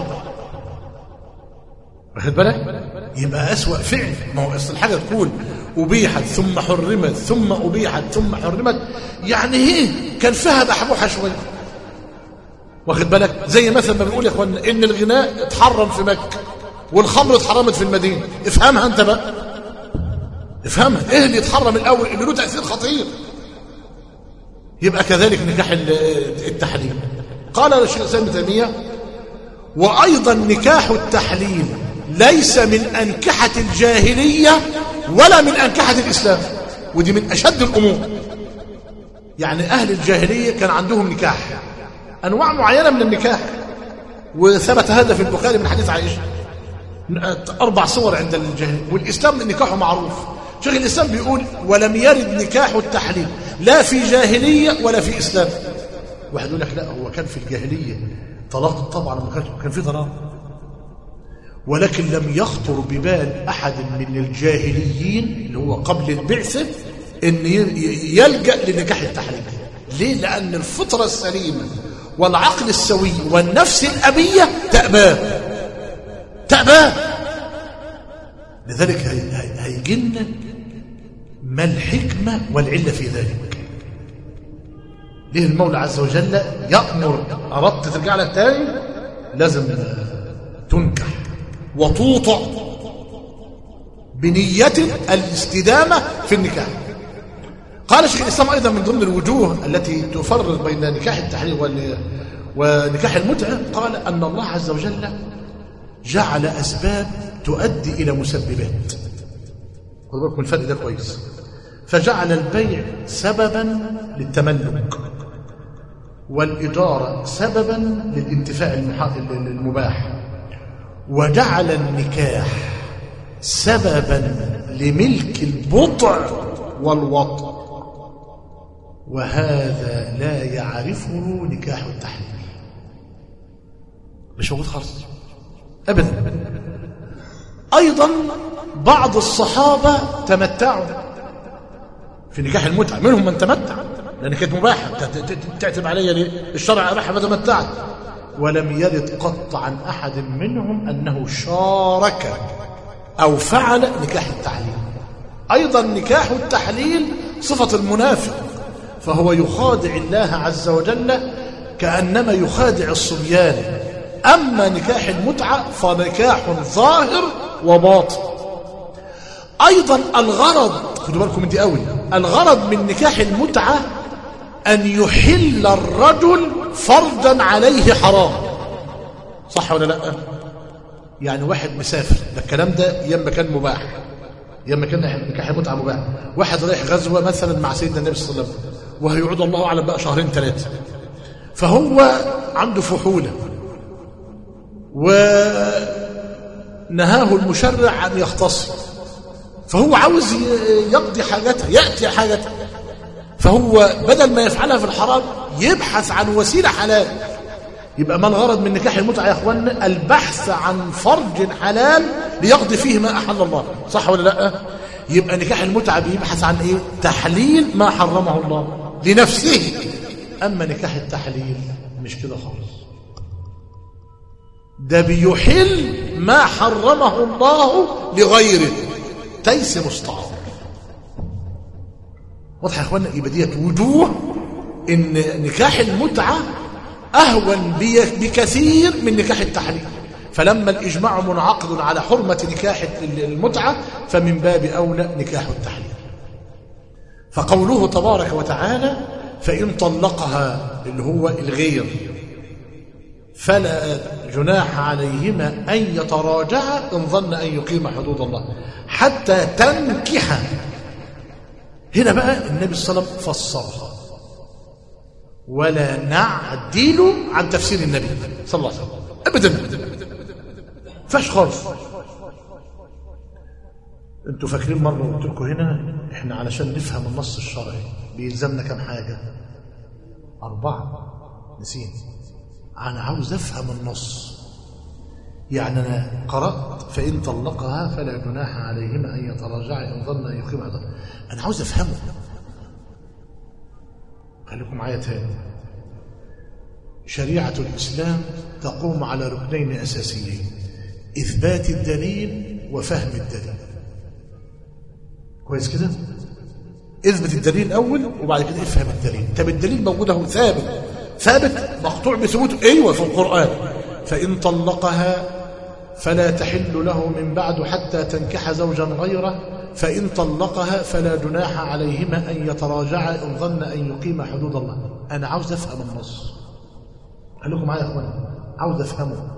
واخد بالك يبقى أسوأ فعل ما هو أصل الحاجة تقول أبيحت ثم حرمت ثم أبيحت ثم حرمت يعني ايه كان فيها بحبوحة شوية واخد بالك زي مثلا ما بنقول يا اخوانا ان الغناء اتحرم في مكة والخمر اتحرمت في المدينة افهمها انت بقى افهمها ايه اللي يتحرم الاول اللي له تأثير خطير يبقى كذلك نكاح التحليل قال الشيخ الاسلام ابن تيميه وايضا نكاح التحليل ليس من انكحه الجاهليه ولا من انكحه الاسلام ودي من اشد الامور يعني اهل الجاهليه كان عندهم نكاح انواع معينه من النكاح وثبت هذا في البخاري من حديث عائشه اربع صور عند الجاهليه والاسلام نكاحه معروف شيخ الاسلام بيقول ولم يرد نكاح التحليل لا في جاهليه ولا في اسلام واحد يقول لك لا هو كان في الجاهليه طلاق طبعا ما كانش كان في طلاق ولكن لم يخطر ببال احد من الجاهليين اللي هو قبل البعثه ان يلجا لنكاح التحليل ليه لان الفطره السليمه والعقل السوي والنفس الابيه تاباه تاباه لذلك هيجن ما الحكمه والعله في ذلك ليه المولى عز وجل يأمر أردت ترجع لك تاني لازم تنكح وتوطع بنية الاستدامة في النكاح قال شيخ الإسلام أيضا من ضمن الوجوه التي تفرق بين نكاح التحرير ونكاح المتعة قال أن الله عز وجل جعل أسباب تؤدي إلى مسببات خذ بالكم الفرق ده كويس فجعل البيع سببا للتملك والإجارة سببا للانتفاع المباح وجعل النكاح سببا لملك البضع والوطء وهذا لا يعرفه نكاح التحليل مش موجود خالص ابدا ايضا بعض الصحابه تمتعوا في نكاح المتعه منهم من تمتع لان كانت مباحه تعتب علي ليه الشرع اباحها فتمتعت ولم يرد قط عن احد منهم انه شارك او فعل نكاح التحليل ايضا نكاح التحليل صفه المنافق فهو يخادع الله عز وجل كانما يخادع الصبيان اما نكاح المتعه فنكاح ظاهر وباطن ايضا الغرض خدوا بالكم من دي قوي الغرض من نكاح المتعه ان يحل الرجل فرضا عليه حرام صح ولا لا يعني واحد مسافر ده الكلام ده يما كان مباح يما كان نكاح المتعه مباح واحد رايح غزوه مثلا مع سيدنا النبي صلى الله عليه وسلم وهيقعد الله اعلم بقى شهرين ثلاثه فهو عنده فحوله ونهاه المشرع ان يختصر فهو عاوز يقضي حاجته ياتي حاجته فهو بدل ما يفعلها في الحرام يبحث عن وسيله حلال يبقى ما الغرض من نكاح المتعه يا اخوانا البحث عن فرج حلال ليقضي فيه ما احل الله صح ولا لا يبقى نكاح المتعه بيبحث عن ايه تحليل ما حرمه الله لنفسه اما نكاح التحليل مش كده خالص ده بيحل ما حرمه الله لغيره تيس مستعار واضح يا اخوانا يبقى ديت وجوه ان نكاح المتعه اهون بكثير من نكاح التحليل فلما الاجماع منعقد على حرمه نكاح المتعه فمن باب اولى نكاح التحليل فقوله تبارك وتعالى فان طلقها اللي هو الغير فلا جناح عليهما أن يتراجعا إن ظن أن يقيم حدود الله حتى تنكح هنا بقى النبي صلى الله عليه وسلم فسرها ولا نعدل عن تفسير النبي صلى الله عليه وسلم أبدا فاش خالص انتوا فاكرين مرة قلت لكم هنا احنا علشان نفهم النص الشرعي بيلزمنا كم حاجة أربعة نسيت أنا عاوز أفهم النص يعني أنا قرأت فإن طلقها فلا جناح عليهما أن يتراجعا إن ظن أن يقيم حدود أنا عاوز أفهمه خليكم معايا تاني شريعة الإسلام تقوم على ركنين أساسيين إثبات الدليل وفهم الدليل كويس كده اثبت الدليل الأول وبعد كده افهم الدليل طب الدليل موجود اهو ثابت ثابت مقطوع بثبوته ايوه في القرآن فإن طلقها فلا تحل له من بعد حتى تنكح زوجا غيره فإن طلقها فلا جناح عليهما أن يتراجعا إن ظن أن يقيم حدود الله أنا عاوز أفهم النص خليكم معايا يا أخوان عاوز أفهمه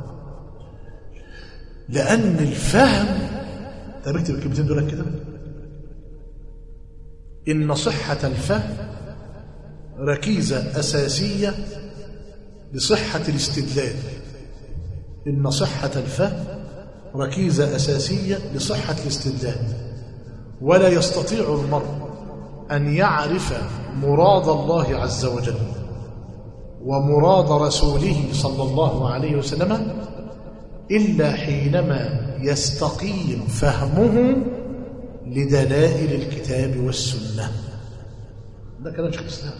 لأن الفهم طب اكتب الكلمتين دول كده إن صحة الفهم ركيزة أساسية لصحة الاستدلال إن صحة الفهم ركيزة أساسية لصحة الاستدلال ولا يستطيع المرء أن يعرف مراد الله عز وجل ومراد رسوله صلى الله عليه وسلم إلا حينما يستقيم فهمه لدلائل الكتاب والسنة ده كلام شيخ الإسلام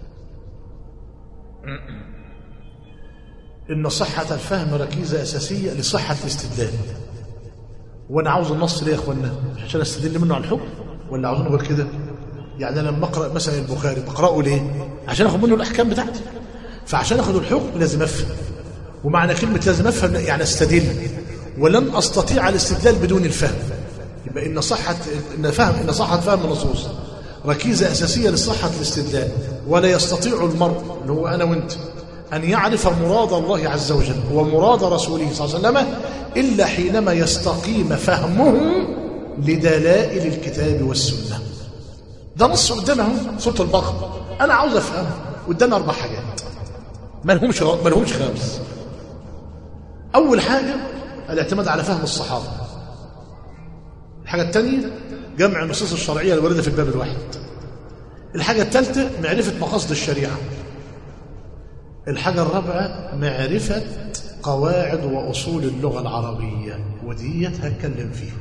إن صحة الفهم ركيزة أساسية لصحة الاستدلال وأنا عاوز النص ليه يا أخوانا عشان أستدل منه على الحكم ولا عاوزينه غير كده يعني أنا لما أقرأ مثلا البخاري بقرأه ليه عشان أخذ منه الأحكام بتاعتي فعشان أخذ الحكم لازم أفهم ومعنى كلمة لازم أفهم يعني أستدل ولن أستطيع الاستدلال بدون الفهم يبقى إن صحة إن فهم إن صحة فهم النصوص ركيزة أساسية لصحة الاستدلال ولا يستطيع المرء اللي هو أنا وأنت أن يعرف مراد الله عز وجل ومراد رسوله صلى الله عليه وسلم إلا حينما يستقيم فهمه لدلائل الكتاب والسنة ده نص قدامه سورة البقرة أنا عاوز أفهمه قدامي أربع حاجات ما لهمش ما لهمش خامس أول حاجة الاعتماد على فهم الصحابة الحاجة الثانية جمع النصوص الشرعية الواردة في الباب الواحد الحاجة الثالثة معرفة مقاصد الشريعة الحاجة الرابعة معرفة قواعد وأصول اللغة العربية وديت هتكلم فيها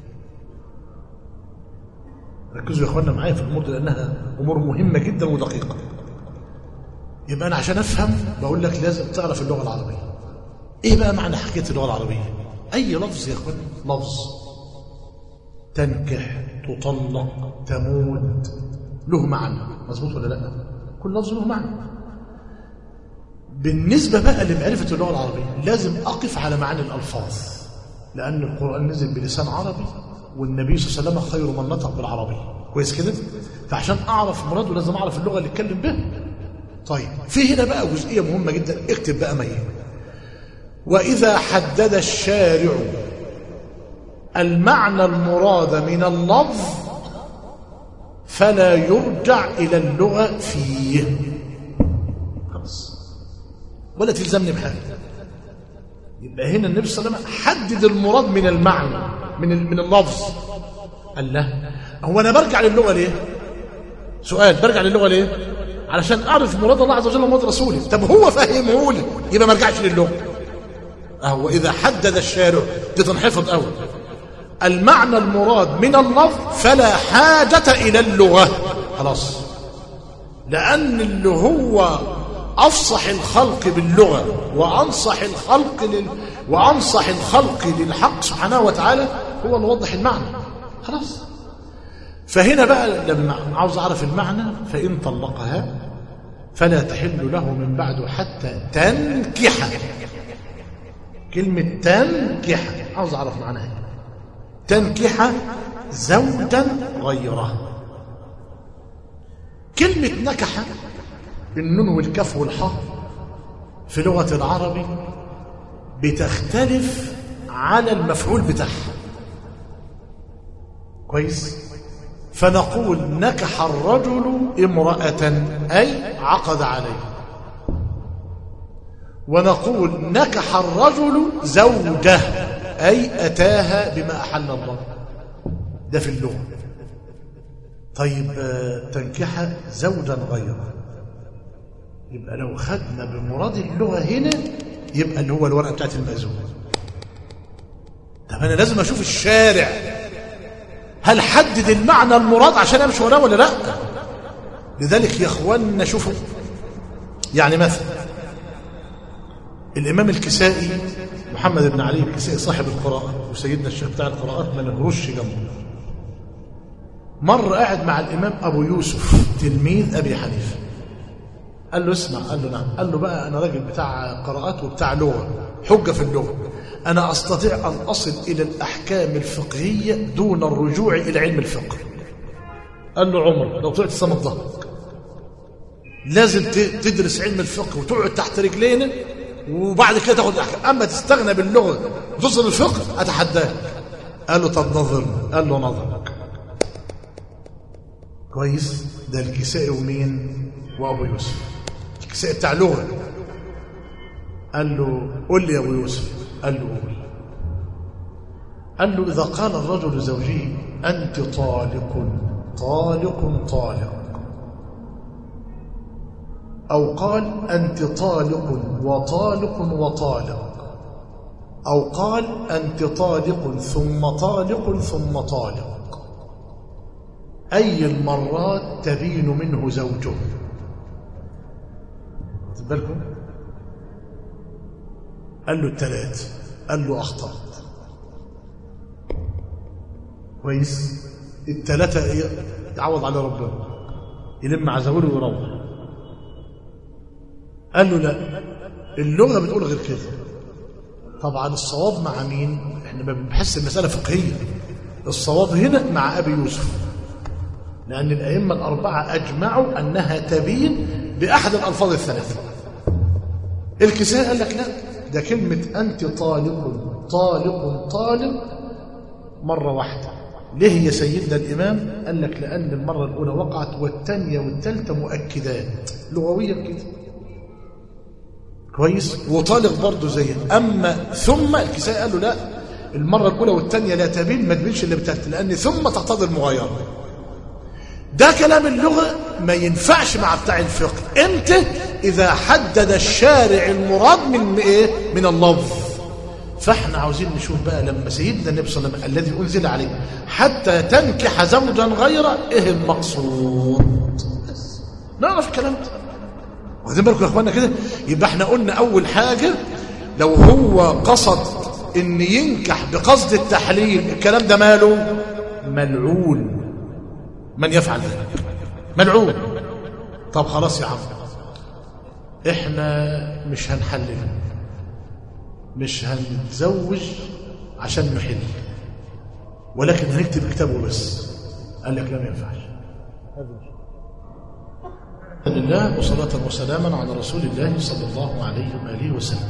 ركزوا يا اخوانا معايا في الامور دي لانها امور مهمه جدا ودقيقه يبقى انا عشان افهم بقول لك لازم تعرف اللغه العربيه ايه بقى معنى حكايه اللغه العربيه اي لفظ يا اخوانا لفظ تنكح تطلق تموت له معنى مظبوط ولا لا كل لفظ له معنى بالنسبه بقى لمعرفه اللغه العربيه لازم اقف على معاني الالفاظ لان القران نزل بلسان عربي والنبي صلى الله عليه وسلم خير من نطق بالعربي كويس كده فعشان اعرف مراده لازم اعرف اللغه اللي اتكلم بها طيب في هنا بقى جزئيه مهمه جدا اكتب بقى مية واذا حدد الشارع المعنى المراد من اللفظ فلا يرجع الى اللغه فيه خلاص ولا تلزمني بحاجه يبقى هنا النبي صلى الله عليه وسلم حدد المراد من المعنى من من اللفظ قال لا هو انا برجع للغه ليه سؤال برجع للغه ليه علشان اعرف مراد الله عز وجل ومراد رسوله طب هو فهمه لي يبقى ما ارجعش للغه اهو اذا حدد الشارع دي تنحفظ قوي المعنى المراد من اللفظ فلا حاجه الى اللغه خلاص لان اللي هو افصح الخلق باللغه وانصح الخلق لل... وانصح الخلق للحق سبحانه وتعالى هو اللي وضح المعنى خلاص فهنا بقى لما عاوز اعرف المعنى فان طلقها فلا تحل له من بعد حتى تنكح كلمه تنكح عاوز اعرف معناها تنكح زوجا غيره كلمه نكح النون والكاف والحاء في لغه العربي بتختلف على المفعول بتاعها كويس فنقول نكح الرجل امرأة أي عقد عليه ونقول نكح الرجل زوجة أي أتاها بما أحل الله ده في اللغة طيب تنكح زوجا غيره يبقى لو خدنا بمراد اللغة هنا يبقى اللي هو الورقة بتاعت المأذون طب أنا لازم أشوف الشارع هل حدد المعنى المراد عشان أمشي وراه ولا لا لذلك يا أخواننا شوفوا يعني مثلا الإمام الكسائي محمد بن علي الكسائي صاحب القراءة وسيدنا الشيخ بتاع القراءات ما نهرش جنبه مر قاعد مع الإمام أبو يوسف تلميذ أبي حنيفة قال له اسمع قال له نعم قال له بقى أنا راجل بتاع قراءات وبتاع لغة حجة في اللغة أنا أستطيع أن أصل إلى الأحكام الفقهية دون الرجوع إلى علم الفقه قال له عمر لو طلعت سنة ظهرك لازم تدرس علم الفقه وتقعد تحت رجلينا وبعد كده تاخد الأحكام أما تستغنى باللغة وتصل الفقه أتحداك قال له طب نظرني قال له نظرك كويس ده الكسائي ومين وأبو يوسف الكسائي بتاع لغة قال له قل لي يا أبو يوسف قال له قول قال له إذا قال الرجل لزوجه أنت طالق طالق طالق أو قال أنت طالق وطالق وطالق أو قال أنت طالق ثم طالق ثم طالق أي المرات تبين منه زوجه بالكم قال له الثلاث قال له أخطأت كويس الثلاثة يعوض على ربنا يلم عزاوله ويروح قال له لا اللغة بتقول غير كده طبعا الصواب مع مين احنا ما بنحس المسألة فقهية الصواب هنا مع أبي يوسف لأن الأئمة الأربعة أجمعوا أنها تبين بأحد الألفاظ الثلاثة الكساء قال لك لا ده كلمة أنت طالق طالق طالق مرة واحدة ليه يا سيدنا الإمام قال لك لأن المرة الأولى وقعت والثانية والثالثة مؤكدات لغوية كده كويس وطالق برضه زيه اما ثم الكسائي قال له لا المره الاولى والثانيه لا تبين ما تبينش اللي بتاعت لان ثم تقتضي المغايره ده كلام اللغه ما ينفعش مع بتاع الفقه امتى اذا حدد الشارع المراد من ايه من اللفظ فاحنا عاوزين نشوف بقى لما سيدنا النبي صلى الله عليه وسلم الذي انزل عليه حتى تنكح زوجا غيره ايه المقصود بس نعرف الكلام ده واخدين بالكم يا اخوانا كده يبقى احنا قلنا اول حاجه لو هو قصد ان ينكح بقصد التحليل الكلام ده ماله ملعون من يفعل ذلك ملعون طب خلاص يا عم احنا مش هنحلل مش هنتزوج عشان نحل ولكن هنكتب كتابه بس قال لك لا ما ينفعش لله وصلاة وسلاما على رسول الله صلى الله عليه وآله وسلم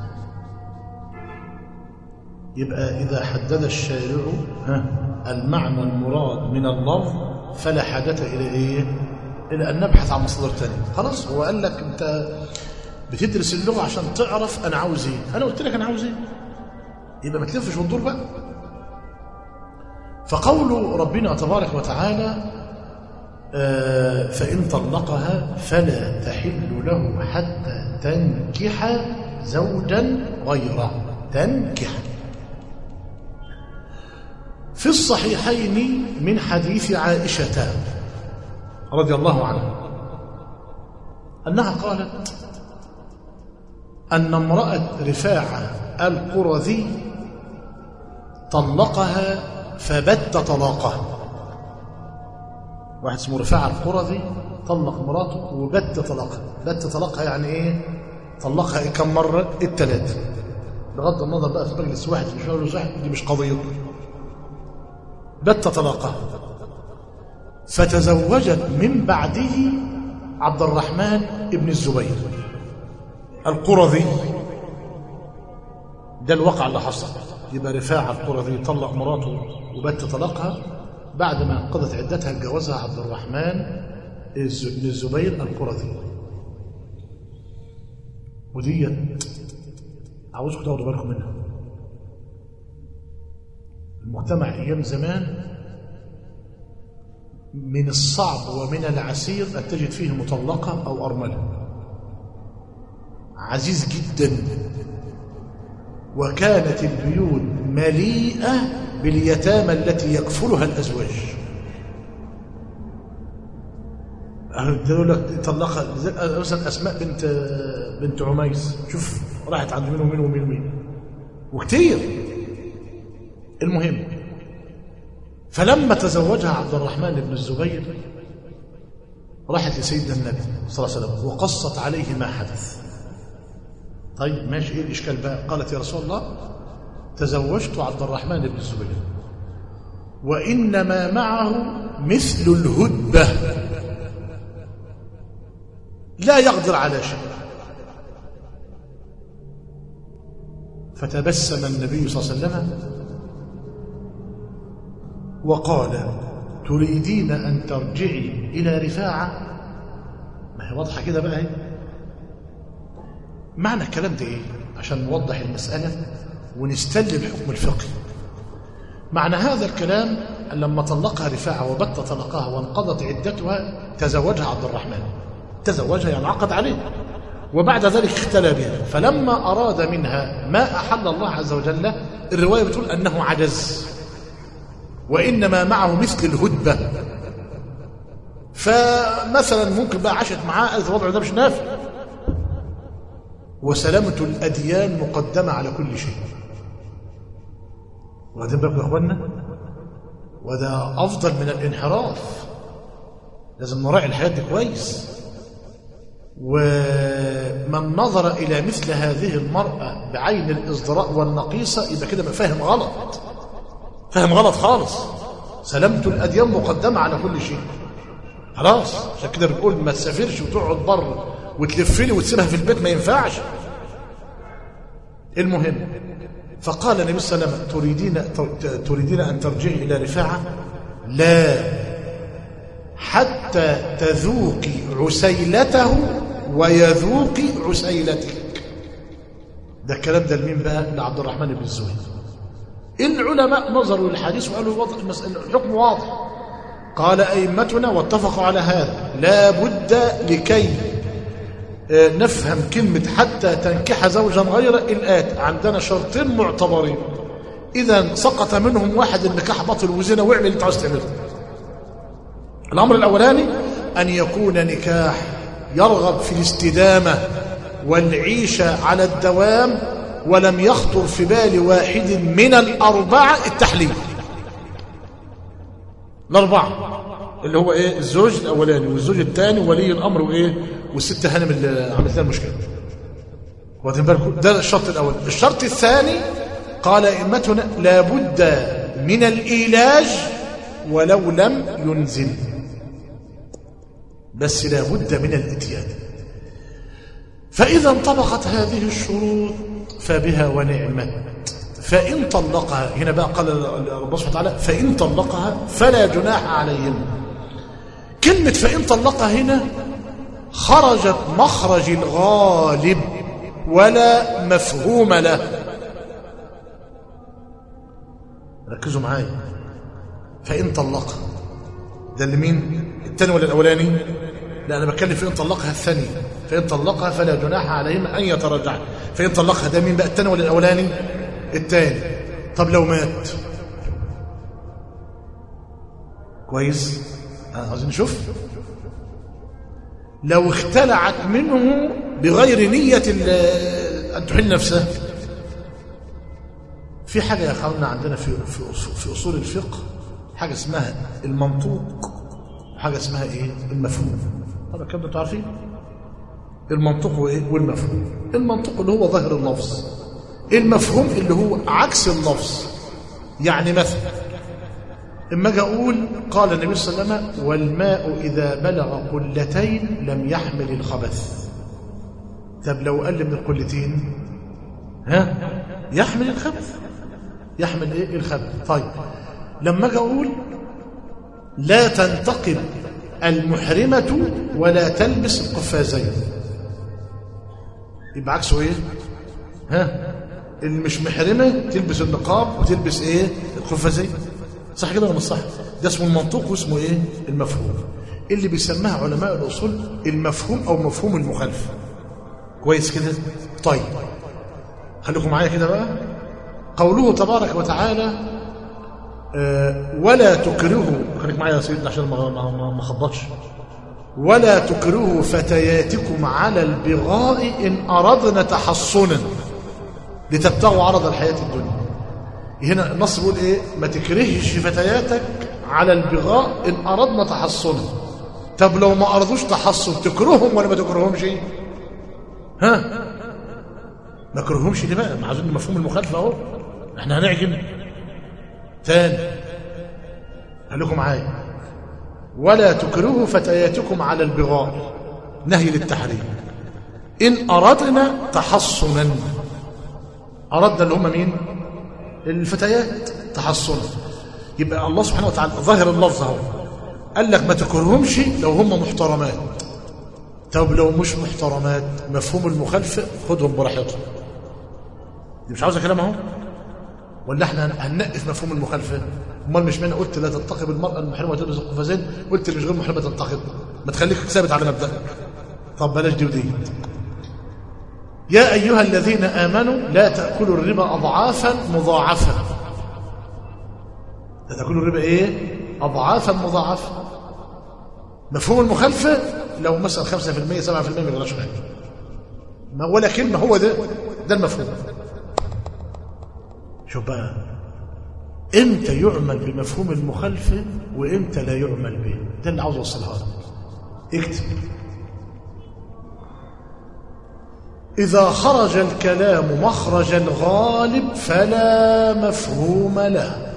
يبقى إذا حدد الشارع ها المعنى المراد من اللفظ فلا حاجة إلى إيه؟ إلى أن نبحث عن مصدر ثاني خلاص هو قال لك أنت بتدرس اللغة عشان تعرف أنا عاوز إيه أنا قلت لك أنا عاوز إيه يبقى ما تلفش وتدور بقى فقول ربنا تبارك وتعالى آه، فإن طلقها فلا تحل له حتى تنكح زوجا غيره تنكح في الصحيحين من حديث عائشة رضي الله عنها أنها قالت أن امرأة رفاعة القرذي طلقها فبت طلاقه واحد اسمه رفاعة القرظي طلق مراته وبت طلاقها بت طلاقها يعني ايه طلقها إيه كم مرة التلاتة بغض النظر بقى في مجلس واحد في مجلس واحد دي مش قضيته بت طلاقها فتزوجت من بعده عبد الرحمن ابن الزبير القرظي ده الواقع اللي حصل يبقى رفاعة القرظي طلق مراته وبت طلاقها بعد ما انقضت عدتها اتجوزها عبد الرحمن الز- بن الزبير القرظي ودي عاوزكم تاخدوا بالكم منها المجتمع ايام زمان من الصعب ومن العسير ان تجد فيه مطلقه او ارمله عزيز جدا وكانت البيوت مليئة باليتامى التي يكفلها الأزواج يقول لك طلقها زي- مثلا أسماء بنت بنت عميس شوف راحت عند مين ومين ومين ومين وكتير المهم فلما تزوجها عبد الرحمن بن الزبير راحت لسيدنا النبي صلى الله عليه وسلم وقصت عليه ما حدث طيب ماشي ايه الاشكال بقى قالت يا رسول الله تزوجت عبد الرحمن بن الزبير وانما معه مثل الهدبه لا يقدر على شيء فتبسم النبي صلى الله عليه وسلم وقال تريدين ان ترجعي الى رفاعه ما هي واضحه كده بقى اهي معنى الكلام ده ايه عشان نوضح المسألة ونستلم الحكم الفقهي معنى هذا الكلام أن لما طلقها رفاعة وبت طلقها وانقضت عدتها تزوجها عبد الرحمن تزوجها يعني عقد عليه وبعد ذلك اختلى بها فلما أراد منها ما أحل الله عز وجل الرواية بتقول أنه عجز وإنما معه مثل الهدبة فمثلا ممكن بقى عاشت معاه قالت الوضع ده مش نافع وسلامة الأديان مقدمة على كل شيء واخدين بالكم يا اخوانا وده أفضل من الانحراف لازم نراعي الحياة دي كويس ومن نظر إلى مثل هذه المرأة بعين الإصدراء والنقيصة يبقى كده فاهم غلط فاهم غلط خالص سلامة الأديان مقدمة على كل شيء خلاص عشان كده بنقول ما تسافرش وتقعد بره وتلف لي وتسيبها في البيت ما ينفعش المهم فقال النبي صلى الله عليه وسلم تريدين تريدين ان ترجعي الى رفاعه لا حتى تذوقي عسيلته ويذوق عسيلتك ده الكلام ده لمين بقى لعبد الرحمن بن الزبير العلماء نظروا للحديث وقالوا وضع المسألة الحكم واضح قال أئمتنا واتفقوا على هذا لا بد لكي آه، نفهم كلمة حتى تنكح زوجا غيره الآت عندنا شرطين معتبرين إذا سقط منهم واحد النكاح باطل وزنا واعمل اللي انت عاوز تعمله الأمر الأولاني أن يكون نكاح يرغب في الاستدامة والعيشة على الدوام ولم يخطر في بال واحد من الأربعة التحليل الأربعة اللي هو إيه الزوج الأولاني والزوج الثاني ولي الأمر وإيه والست هانم اللي عملت لها المشكلة واخدين بالكم ده الشرط الأول الشرط الثاني قال أئمتنا لابد من الإيلاج ولو لم ينزل بس لابد من الاتيان فإذا انطبقت هذه الشروط فبها ونعمت فإن طلقها هنا بقى قال الله سبحانه وتعالى فإن طلقها فلا جناح عليهم كلمة فإن طلقها هنا خرجت مخرج الغالب ولا مفهوم له ركزوا معايا فإن طلقها ده اللي مين الثاني ولا الأولاني لا أنا بتكلم فإن طلقها الثاني فإن طلقها فلا جناح عليهم أن يترجع فإن طلقها ده مين بقى الثاني ولا الأولاني الثاني طب لو مات كويس عايزين نشوف لو اختلعت منه بغير نية أن تحل نفسها في حاجة يا أخوانا عندنا في في في أصول الفقه حاجة اسمها المنطوق وحاجة اسمها إيه المفهوم طبعا الكلام ده انتوا عارفين المنطق وايه والمفهوم المنطق اللي هو ظاهر اللفظ المفهوم اللي هو عكس اللفظ يعني مثلا اما اجي اقول قال النبي صلى الله عليه وسلم والماء اذا بلغ قلتين لم يحمل الخبث طب لو قل من القلتين ها يحمل الخبث يحمل ايه الخبث طيب لما اجي اقول لا تنتقب المحرمة ولا تلبس القفازين يبقى عكسه ايه ها اللي مش محرمة تلبس النقاب وتلبس ايه القفازين صح كده ولا مش صح ده اسمه المنطوق واسمه ايه المفهوم اللي بيسميها علماء الاصول المفهوم او مفهوم المخالفه كويس كده طيب خليكم معايا كده بقى قوله تبارك وتعالى آه ولا تكرهوا خليك معايا يا سيدنا عشان ما ما ما اخبطش ولا تكرهوا فتياتكم على البغاء ان اردنا تحصنا لتبتغوا عرض الحياه الدنيا هنا النص بيقول ايه ما تكرهش فتياتك على البغاء ان اردنا تحصنا طب لو ما ارادوش تحصن تكرههم ولا ما تكرههمش ها ما كرههمش ليه بقى ما عايزين مفهوم المخالفه اهو احنا هنعجن تاني خليكم معايا ولا تكرهوا فتياتكم على البغاء نهي للتحريم ان اردنا تحصنا اردنا اللي هم مين الفتيات تحصنا يبقى الله سبحانه وتعالى ظاهر اللفظ اهو قال لك ما تكرهمش لو هم محترمات طب لو مش محترمات مفهوم المخالفه خدهم براحتهم دي مش عاوزه كلام اهو ولا احنا هننقف مفهوم المخالفه امال مش معنى قلت لا تنتقب المراه المحرمه وتلبس القفازين قلت اللي مش غير محرمه تنتقب ما تخليك ثابت على مبدأك طب بلاش دي ودي يا ايها الذين امنوا لا تاكلوا الربا اضعافا مضاعفه لا تاكلوا الربا ايه اضعافا مضاعفه مفهوم المخالفه لو مثلا 5% 7% ما يغلاش حاجه ما ولا كلمه هو ده ده المفهوم شوف بقى امتى يعمل بمفهوم المخالفه وامتى لا يعمل به ده اللي عاوز اوصلها لك اكتب إذا خرج الكلام مخرج الغالب فلا مفهوم له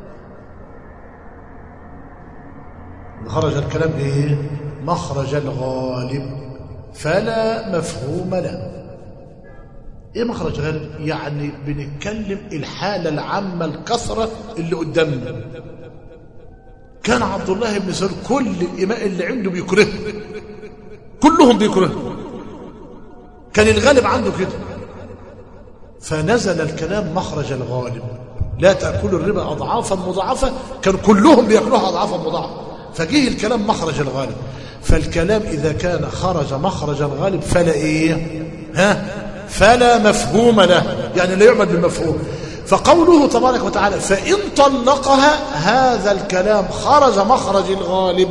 إذا خرج الكلام إيه؟ مخرج الغالب فلا مفهوم له إيه مخرج غالب؟ يعني بنتكلم الحالة العامة الكثرة اللي قدامنا كان عبد الله بن سعود كل الإماء اللي عنده بيكرهه كلهم بيكرهه كان الغالب عنده كده فنزل الكلام مخرج الغالب لا تأكلوا الربا أضعافا مضاعفة كان كلهم بيأكلوها أضعافا مضاعفة فجه الكلام مخرج الغالب فالكلام إذا كان خرج مخرج الغالب فلا إيه ها فلا مفهوم له يعني لا يعمل بالمفهوم فقوله تبارك وتعالى فإن طلقها هذا الكلام خرج مخرج الغالب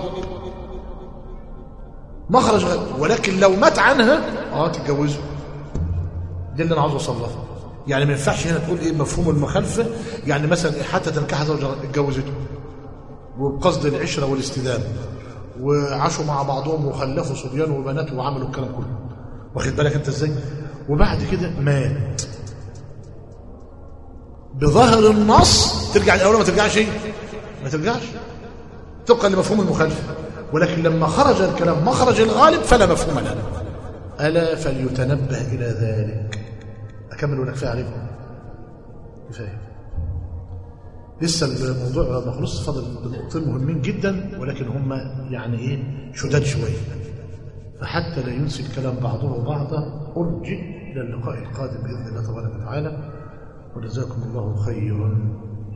مخرج غالب ولكن لو مات عنها اه تتجوزه دي اللي انا عاوز اوصل لها يعني ما ينفعش هنا تقول ايه مفهوم المخالفه يعني مثلا إيه حتى تنكح زوجها اتجوزته وبقصد العشره والاستدامه وعاشوا مع بعضهم وخلفوا صبيان وبنات وعملوا الكلام كله واخد بالك انت ازاي وبعد كده مات بظاهر النص ترجع الاول ما ترجعش ايه ما ترجعش طبقا لمفهوم المخالفه ولكن لما خرج الكلام مخرج الغالب فلا مفهوم له الا فليتنبه الى ذلك اكمل ولا كفايه عليكم كفايه لسه الموضوع ما خلص فاضل نقطتين مهمين جدا ولكن هم يعني ايه شداد شويه فحتى لا ينسي الكلام بعضه بعضا ارجع الى اللقاء القادم باذن الله تبارك وتعالى وجزاكم الله خيرا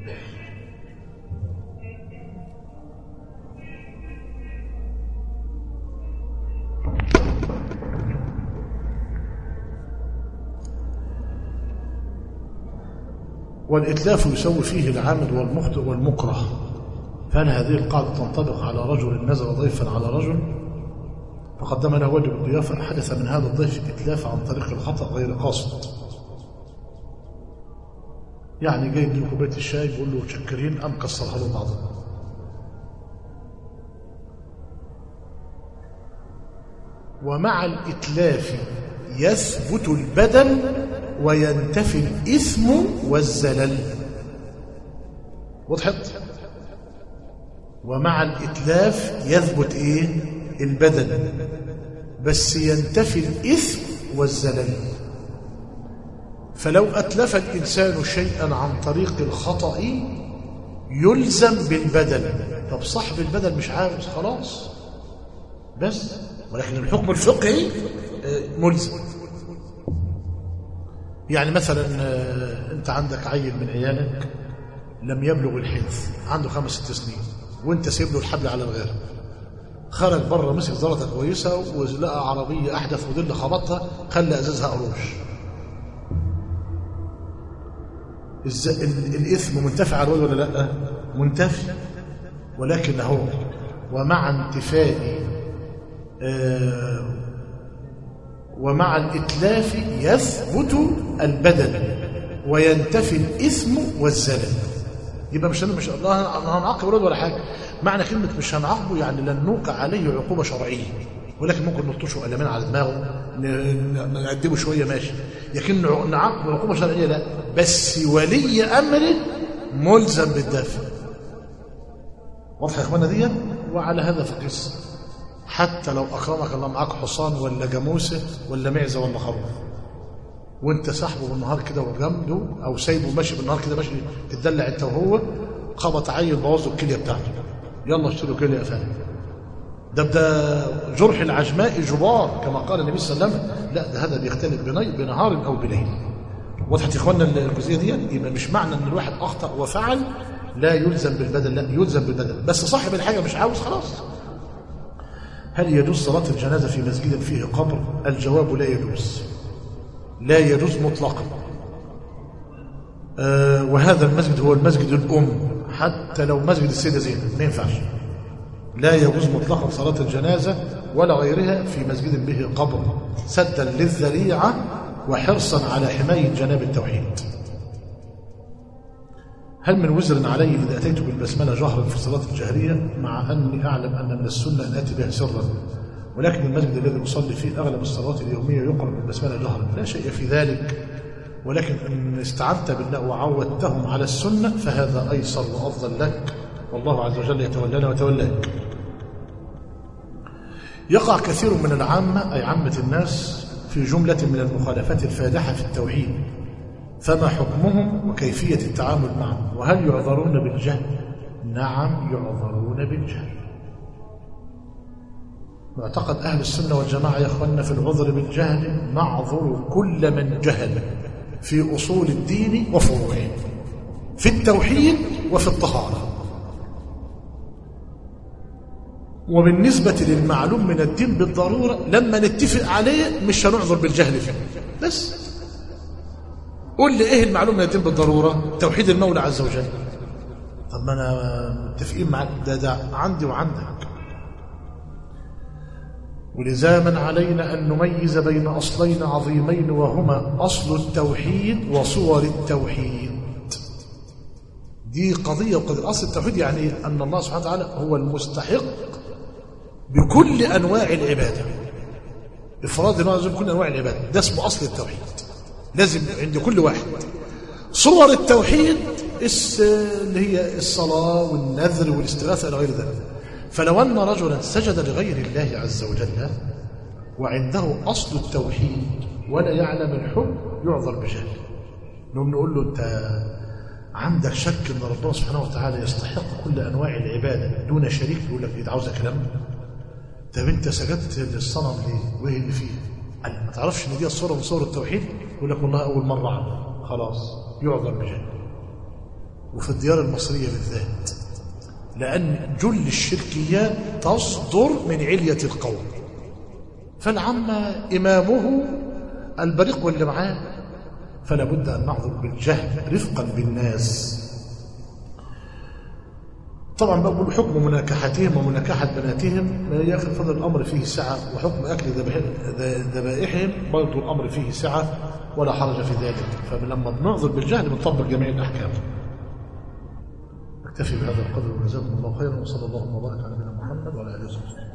والإتلاف يسوي فيه العامد والمخطئ والمكره فهل هذه القاعدة تنطبق على رجل نزل ضيفا على رجل فقدم له واجب الضيافة حدث من هذا الضيف إتلاف عن طريق الخطأ غير قاصد يعني جاي يديله كوبايه الشاي بيقول له متشكرين قام كسرها له بعضها ومع الإتلاف يثبت البدل وينتفي الإثم والزلل وضحت ومع الإتلاف يثبت إيه البدل بس ينتفي الإثم والزلل فلو أتلف الإنسان شيئا عن طريق الخطأ يلزم بالبدل طب صاحب البدل مش عاوز خلاص بس ولكن الحكم الفقهي ملزم يعني مثلا انت عندك عيل من عيالك لم يبلغ الحنث عنده خمس ست سنين وانت سيب له الحبل على الغير خرج بره مسك زلطه كويسه ولقى عربيه احدث موديل خبطها خلى ازازها قروش الإثم منتفع على الولد ولا لا منتفي ولكن هو ومع انتفاء آه ومع الإتلاف يثبت البدل وينتفي الإثم والزلل يبقى مش مش الله هنعاقب الولد ولا حاجة معنى كلمة مش هنعاقبه يعني لن نوقع عليه عقوبة شرعية ولكن ممكن نلطشه قلمين على دماغه نعدبه شويه ماشي لكن نعاقبه عقوبه شرعيه لا بس ولي امره ملزم بالدفع واضح يا اخوانا دي وعلى هذا فقس حتى لو اكرمك الله معاك حصان ولا جاموسه ولا معزه ولا خروف وانت سحبه بالنهار كده وجنبه او سايبه ماشي بالنهار كده ماشي تدلع انت وهو خبط عيل بوظ الكليه بتاعته يلا اشتروا كليه يا فندم ده ده جرح العجماء جبار كما قال النبي صلى الله عليه وسلم لا ده هذا بيختلف بنهار او بليل وضحت يا اخوانا الجزئيه دي يبقى مش معنى ان الواحد اخطا وفعل لا يلزم بالبدل لا يلزم بالبدل بس صاحب الحاجه مش عاوز خلاص هل يجوز صلاه الجنازه في مسجد فيه قبر الجواب لا يجوز لا يجوز مطلقا آه وهذا المسجد هو المسجد الام حتى لو مسجد السيده زينب ما ينفعش لا يجوز مطلقا صلاة الجنازة ولا غيرها في مسجد به قبر سدا للذريعة وحرصا على حماية جناب التوحيد هل من وزر علي إذا أتيت بالبسملة جهرا في الصلاة الجهرية مع أني أعلم أن من السنة أن أتي بها سرا ولكن المسجد الذي أصلي فيه أغلب الصلوات اليومية يقرأ بالبسملة جهرا لا شيء في ذلك ولكن إن استعنت بالله وعودتهم على السنة فهذا أيسر وأفضل لك والله عز وجل يتولانا وتولاك يقع كثير من العامة أي عامة الناس في جملة من المخالفات الفادحة في التوحيد فما حكمهم وكيفية التعامل معهم وهل يعذرون بالجهل نعم يعذرون بالجهل معتقد أهل السنة والجماعة يا أخوانا في العذر بالجهل معذر كل من جهل في أصول الدين وفروعه في التوحيد وفي الطهارة وبالنسبة للمعلوم من الدين بالضرورة لما نتفق عليه مش هنعذر بالجهل فيه بس قول لي ايه المعلوم من الدين بالضرورة توحيد المولى عز وجل طب ما انا متفقين معاك ده ده عندي وعندك ولزاما علينا أن نميز بين أصلين عظيمين وهما أصل التوحيد وصور التوحيد دي قضية وقضية أصل التوحيد يعني أن الله سبحانه وتعالى هو المستحق بكل أنواع العبادة إفراد الله عز وجل بكل أنواع العبادة ده اسمه أصل التوحيد لازم عند كل واحد صور التوحيد اللي هي الصلاة والنذر والاستغاثة إلى غير ذلك فلو أن رجلا سجد لغير الله عز وجل وعنده أصل التوحيد ولا يعلم الحكم يعذر بجهل نقوم نقول له أنت عندك شك أن ربنا سبحانه وتعالى يستحق كل أنواع العبادة دون شريك يقول لك إيه عاوزة كلام طب أنت سجدت للصنم ليه؟ وإيه اللي فيه؟ قال ما تعرفش إن دي الصورة من صور التوحيد؟ يقول لك والله أول مرة أعرف خلاص يعذر بجهل وفي الديار المصرية بالذات لأن جل الشركيات تصدر من علية القوم فالعامة إمامه البريق واللي معاه فلا بد أن نعذر بالجهل رفقا بالناس طبعا بقول حكم مناكحتهم ومناكحة بناتهم يا أخي فضل الأمر فيه سعة وحكم أكل ذبائحهم برضو الأمر فيه سعة ولا حرج في ذلك فلما بنعذر بالجهل بنطبق جميع الأحكام نكتفي بهذا القدر وجزاكم الله خيرا وصلى الله وبارك على نبينا محمد وعلى اله وصحبه